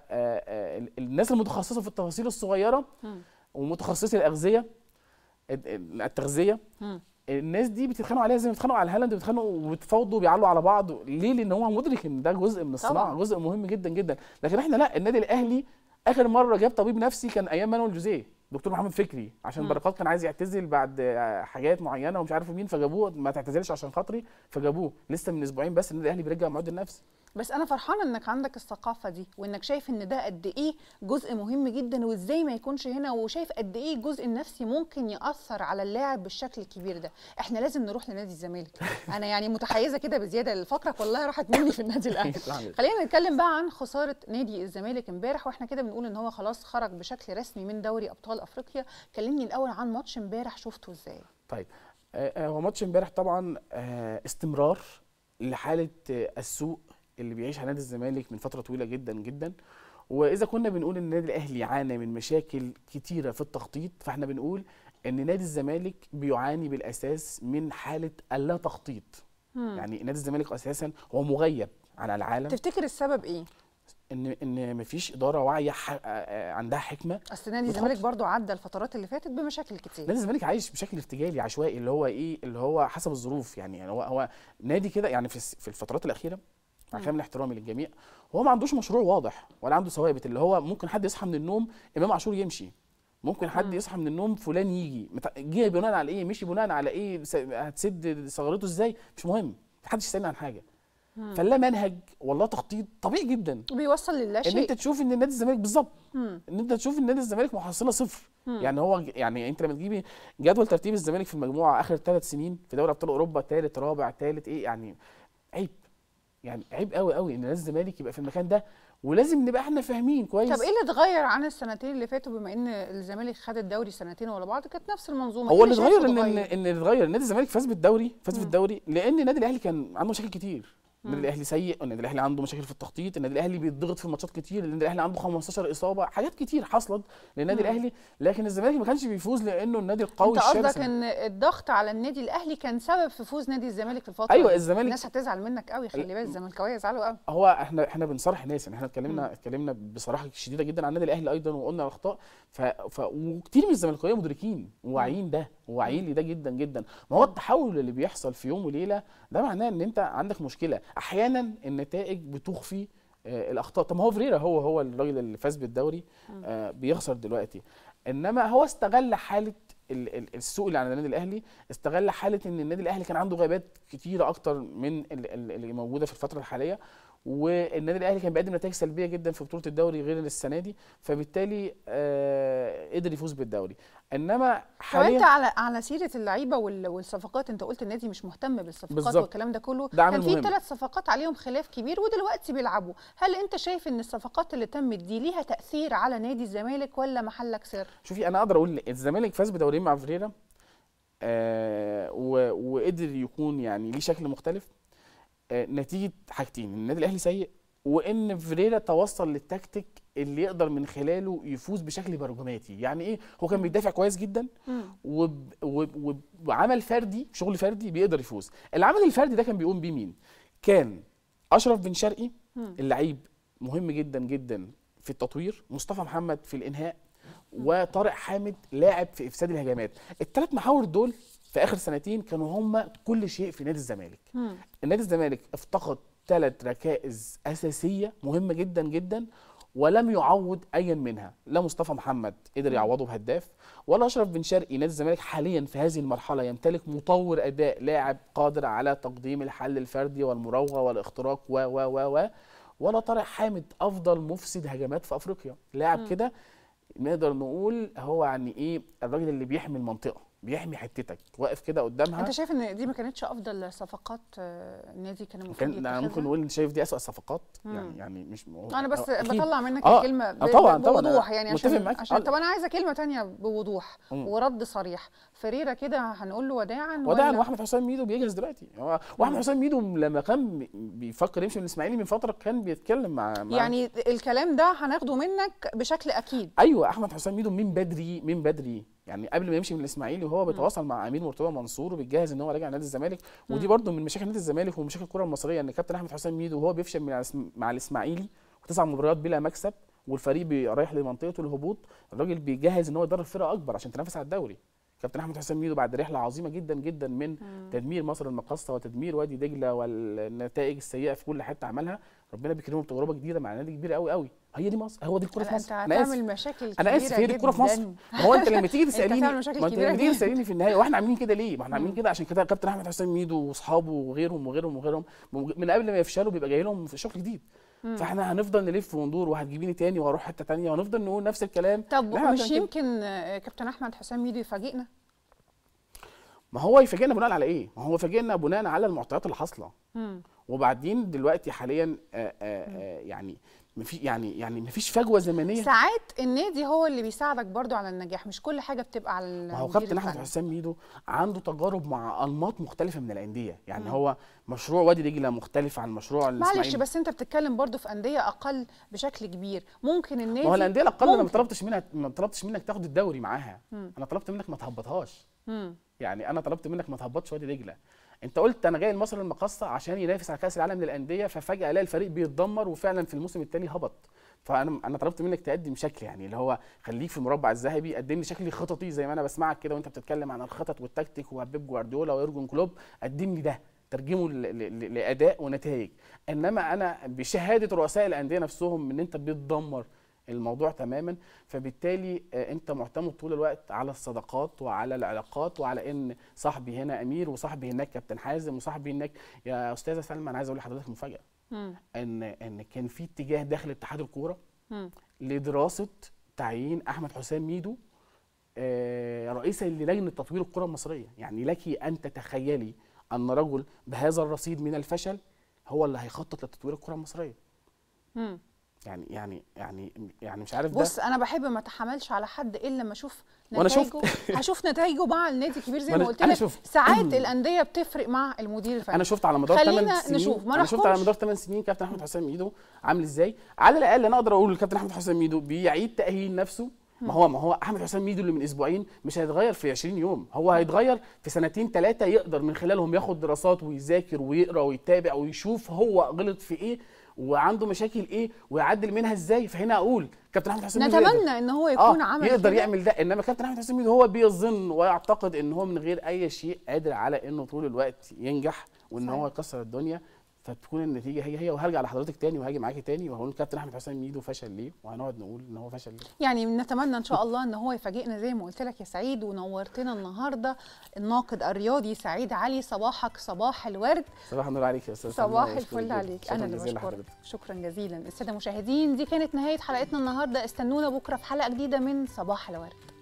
والناس المتخصصه في التفاصيل الصغيره مم. ومتخصصي الاغذيه التغذيه مم. الناس دي بيتخانقوا عليها زي ما بيتخانقوا على هالاند بيتخانقوا وبيتفاوضوا وبيعلوا على بعض ليه لان هو مدرك ان ده جزء من الصناعه طبعاً. جزء مهم جدا جدا لكن احنا لا النادي الاهلي اخر مره جاب طبيب نفسي كان ايام مانويل جوزيه دكتور محمد فكري عشان مم. بركات كان عايز يعتزل بعد آه، حاجات معينه ومش عارف مين فجابوه ما تعتزلش عشان خاطري فجابوه لسه من اسبوعين بس النادي الاهلي بيرجع معد النفسي بس انا فرحانه انك عندك الثقافه دي وانك شايف ان ده قد ايه جزء مهم جدا وازاي ما يكونش هنا وشايف قد ايه الجزء النفسي ممكن ياثر على اللاعب بالشكل الكبير ده احنا لازم نروح لنادي الزمالك انا يعني متحيزه كده بزياده الفقره والله راحت مني في النادي الاهلي خلينا نتكلم بقى عن خساره نادي الزمالك امبارح واحنا كده بنقول ان هو خلاص خرج بشكل رسمي من دوري ابطال افريقيا كلمني الاول عن ماتش امبارح شفته ازاي طيب آه، آه، هو ماتش امبارح طبعا آه، استمرار لحاله آه، السوء اللي بيعيشها نادي الزمالك من فتره طويله جدا جدا واذا كنا بنقول ان النادي الاهلي عانى من مشاكل كتيره في التخطيط فاحنا بنقول ان نادي الزمالك بيعاني بالاساس من حاله اللا تخطيط مم. يعني نادي الزمالك اساسا هو مغيب عن العالم تفتكر السبب ايه ان ان مفيش اداره واعيه ح- آه، آه، عندها حكمه اصل نادي بتخطط. الزمالك برضو عدى الفترات اللي فاتت بمشاكل كتير نادي الزمالك عايش بشكل ارتجالي عشوائي اللي هو ايه اللي هو حسب الظروف يعني, يعني هو هو نادي كده يعني في الس- في الفترات الاخيره مع كامل احترامي للجميع هو ما عندوش مشروع واضح ولا عنده ثوابت اللي هو ممكن حد يصحى من النوم امام عاشور يمشي ممكن حد يصحى من النوم فلان يجي مت- جه بناء على ايه مشي بناء على ايه س- هتسد ثغرته ازاي مش مهم محدش يسالني عن حاجه فلا منهج والله تخطيط طبيعي جدا بيوصل للا ان شيء انت تشوف ان نادي الزمالك بالظبط مم. ان انت تشوف ان نادي الزمالك محصله صفر مم. يعني هو يعني انت لما تجيبي جدول ترتيب الزمالك في المجموعه اخر ثلاث سنين في دوري ابطال اوروبا ثالث رابع ثالث ايه يعني عيب يعني عيب قوي قوي ان نادي الزمالك يبقى في المكان ده ولازم نبقى احنا فاهمين كويس طب ايه اللي اتغير عن السنتين اللي فاتوا بما ان الزمالك خد الدوري سنتين ورا بعض كانت نفس المنظومه هو إيه اللي اتغير شايفه ان ان اتغير؟ ان اللي اتغير نادي الزمالك فاز بالدوري فاز مم. بالدوري لان النادي الاهلي كان عنده مشاكل كتير النادي مم. الاهلي سيء النادي الاهلي عنده مشاكل في التخطيط النادي الاهلي بيتضغط في ماتشات كتير النادي الاهلي عنده 15 اصابه حاجات كتير حصلت للنادي مم. الاهلي لكن الزمالك ما كانش بيفوز لانه النادي القوي انت الشرس قصدك ان الضغط على النادي الاهلي كان سبب في فوز نادي الزمالك في الفتره ايوه دي. الزمالك الناس هتزعل منك قوي خلي بالك الزملكاويه يزعلوا قوي هو احنا احنا بنصارح الناس يعني احنا مم. اتكلمنا اتكلمنا بصراحه شديده جدا عن النادي الاهلي ايضا وقلنا الاخطاء ف... ف... وكتير من الزملكاويه مدركين وواعيين ده وواعيين لده جدا جدا ما هو التحول اللي بيحصل في يوم وليله ده معناه ان انت عندك مشكله احيانا النتائج بتخفي آه الاخطاء طب ما هو فريرا هو هو الراجل اللي فاز بالدوري آه بيخسر دلوقتي انما هو استغل حاله ال- ال- السوق اللي على النادي الاهلي استغل حاله ان النادي الاهلي كان عنده غيابات كتيره اكتر من ال- ال- اللي موجوده في الفتره الحاليه والنادي الاهلي كان بيقدم نتائج سلبيه جدا في بطوله الدوري غير السنه دي فبالتالي آه قدر يفوز بالدوري انما طب انت حاليا على على سيره اللعيبه وال- والصفقات انت قلت النادي مش مهتم بالصفقات بالظبط. والكلام ده كله ده عامل كان في مهم. ثلاث صفقات عليهم خلاف كبير ودلوقتي بيلعبوا هل انت شايف ان الصفقات اللي تمت دي ليها تاثير على نادي الزمالك ولا محلك سر شوفي انا اقدر اقول الزمالك فاز بدورين مع فريرا آه و- وقدر يكون يعني ليه شكل مختلف آه نتيجه حاجتين النادي الاهلي سيء وان فريرا توصل للتكتيك اللي يقدر من خلاله يفوز بشكل برجماتي يعني ايه هو كان بيدافع كويس جدا وب... وب... وب... وعمل فردي شغل فردي بيقدر يفوز العمل الفردي ده كان بيقوم بيه مين كان اشرف بن شرقي مم. اللعيب مهم جدا جدا في التطوير مصطفى محمد في الانهاء وطارق حامد لاعب في افساد الهجمات الثلاث محاور دول في اخر سنتين كانوا هم كل شيء في نادي الزمالك مم. النادي الزمالك افتقد ثلاث ركائز اساسيه مهمه جدا جدا ولم يعوض ايا منها لا مصطفى محمد قدر يعوضه بهداف ولا اشرف بن شرقي نادي الزمالك حاليا في هذه المرحله يمتلك مطور اداء لاعب قادر على تقديم الحل الفردي والمراوغه والاختراق و و و و ولا طارق حامد افضل مفسد هجمات في افريقيا لاعب مم. كده نقدر نقول هو يعني ايه الراجل اللي بيحمي المنطقه بيحمي حتتك واقف كده قدامها انت شايف ان دي ما كانتش افضل صفقات آه، النادي كان المفروض كان أنا يتخذها؟ ممكن نقول انت شايف دي اسوء صفقات مم. يعني يعني مش انا بس أكيد. بطلع منك آه، الكلمه ب- آه طبعاً، ب- طبعاً، بوضوح أنا يعني متفق عشان معاك. عشان آه. طب انا عايزه كلمه تانية بوضوح مم. ورد صريح فريرة كده هنقول له وداعا وداعا ولا- واحمد حسام ميدو بيجهز دلوقتي هو واحمد حسام ميدو لما كان بي- بيفكر يمشي من الاسماعيلي من فتره كان بيتكلم مع, مع يعني الكلام ده هناخده منك بشكل اكيد ايوه احمد حسام ميدو من بدري من بدري يعني قبل ما يمشي من الاسماعيلي وهو بيتواصل مع امير مرتضى منصور وبيجهز ان هو راجع نادي الزمالك ودي مم. برده من مشاكل نادي الزمالك ومشاكل الكره المصريه ان كابتن احمد حسام ميدو وهو بيفشل مع الإسم- مع الاسماعيلي وتسع مباريات بلا مكسب والفريق بي- رايح لمنطقه الهبوط الراجل بيجهز ان هو يدرب فرقه اكبر عشان تنافس على الدوري كابتن احمد حسام ميدو بعد رحله عظيمه جدا جدا من مم. تدمير مصر المقاصه وتدمير وادي دجله والنتائج السيئه في كل حته عملها ربنا بيكرمه بتجربه جديده مع نادي كبير قوي قوي هي دي مصر هو دي الكوره في انت مصر انا اسف هتعمل مشاكل انا اسف كبيرة هي دي الكوره في مصر جداً. ما هو انت لما تيجي انت تساليني هتعمل مشاكل ما انت كبيرة لما تيجي جداً. تساليني في النهايه واحنا عاملين كده ليه؟ ما احنا عاملين كده عشان كده كابتن احمد حسام ميدو واصحابه وغيرهم وغيرهم وغيرهم من قبل ما يفشلوا بيبقى جاي لهم في شغل جديد مم. فاحنا هنفضل نلف وندور وهتجيبيني تاني وهروح حته تانيه وهنفضل نقول نفس الكلام طب اللي احنا مش عملنا كده. يمكن آه، كابتن احمد حسام ميدو يفاجئنا ما هو يفاجئنا بناء على ايه؟ ما هو يفاجئنا بناء على المعطيات اللي حاصله مم. وبعدين دلوقتي حاليا آآ آآ يعني مفي يعني يعني مفيش فجوه زمنيه ساعات النادي هو اللي بيساعدك برضو على النجاح مش كل حاجه بتبقى على ما هو المدير كابتن احمد الفني. حسام ميدو عنده تجارب مع انماط مختلفه من الانديه يعني مم. هو مشروع وادي دجله مختلف عن مشروع معلش الاسماعيلي بس انت بتتكلم برضو في انديه اقل بشكل كبير ممكن النادي ما هو الانديه الاقل انا ما ممكن. طلبتش منها ما طلبتش منك تاخد الدوري معاها مم. انا طلبت منك ما تهبطهاش مم. يعني انا طلبت منك ما تهبطش وادي دجله انت قلت انا جاي لمصر المقاصه عشان ينافس على كاس العالم للانديه ففجاه الاقي الفريق بيتدمر وفعلا في الموسم الثاني هبط فانا انا طلبت منك تقدم شكل يعني اللي هو خليك في المربع الذهبي قدم لي شكل خططي زي ما انا بسمعك كده وانت بتتكلم عن الخطط والتكتيك وبيب جوارديولا ويورجن كلوب قدم لي ده ترجمه ل- ل- ل- لاداء ونتائج انما انا بشهاده رؤساء الانديه نفسهم ان انت بتدمر الموضوع تماما فبالتالي آه، انت معتمد طول الوقت على الصداقات وعلى العلاقات وعلى ان صاحبي هنا امير وصاحبي هناك كابتن حازم وصاحبي هناك يا استاذه سلمى انا عايز اقول لحضرتك مفاجاه مم. ان ان كان في اتجاه داخل اتحاد الكوره مم. لدراسه تعيين احمد حسام ميدو آه، رئيسا للجنه تطوير الكره المصريه يعني لك ان تتخيلي ان رجل بهذا الرصيد من الفشل هو اللي هيخطط لتطوير الكره المصريه مم. يعني يعني يعني يعني مش عارف ده بص انا بحب ما اتحملش على حد الا لما اشوف وأنا شفت. نتائجه هشوف نتائجه مع النادي الكبير زي ما ما أنا- قلت أنا لك شفت. ساعات الانديه بتفرق مع المدير الفني انا شفت على مدار خلينا 8 سنين نشوف، ما انا شفت على نحكمش. مدار 8 سنين كابتن احمد حسام ميدو عامل ازاي على الاقل انا اقدر اقول للكابتن احمد حسام ميدو بيعيد تاهيل نفسه ما هو ما هو احمد حسام ميدو اللي من اسبوعين مش هيتغير في 20 يوم هو هيتغير في سنتين ثلاثه يقدر من خلالهم ياخد دراسات ويذاكر ويقرا ويتابع ويشوف هو غلط في ايه وعنده مشاكل ايه ويعدل منها ازاي فهنا اقول كابتن احمد حسام ميدو يقدر. نتمنى ان هو يكون آه عمل يقدر كده. يعمل ده انما كابتن احمد حسام ميدو هو بيظن ويعتقد ان هو من غير اي شيء قادر على انه طول الوقت ينجح وان صحيح. هو يكسر الدنيا فتكون النتيجه هي هي وهرجع لحضرتك تاني وهاجي معاكي تاني وهقول كابتن احمد حسام ميدو فشل ليه وهنقعد نقول ان هو فشل ليه يعني نتمنى ان شاء الله ان هو يفاجئنا زي ما قلت لك يا سعيد ونورتنا النهارده الناقد الرياضي سعيد علي صباحك صباح الورد صباح النور عليك يا استاذ صباح سلمى، وأشكرك الفل جداً. عليك شكراً انا اللي جزيلاً بشكرك لحضرتك. شكرا جزيلا الساده المشاهدين دي كانت نهايه حلقتنا النهارده استنونا بكره في حلقه جديده من صباح الورد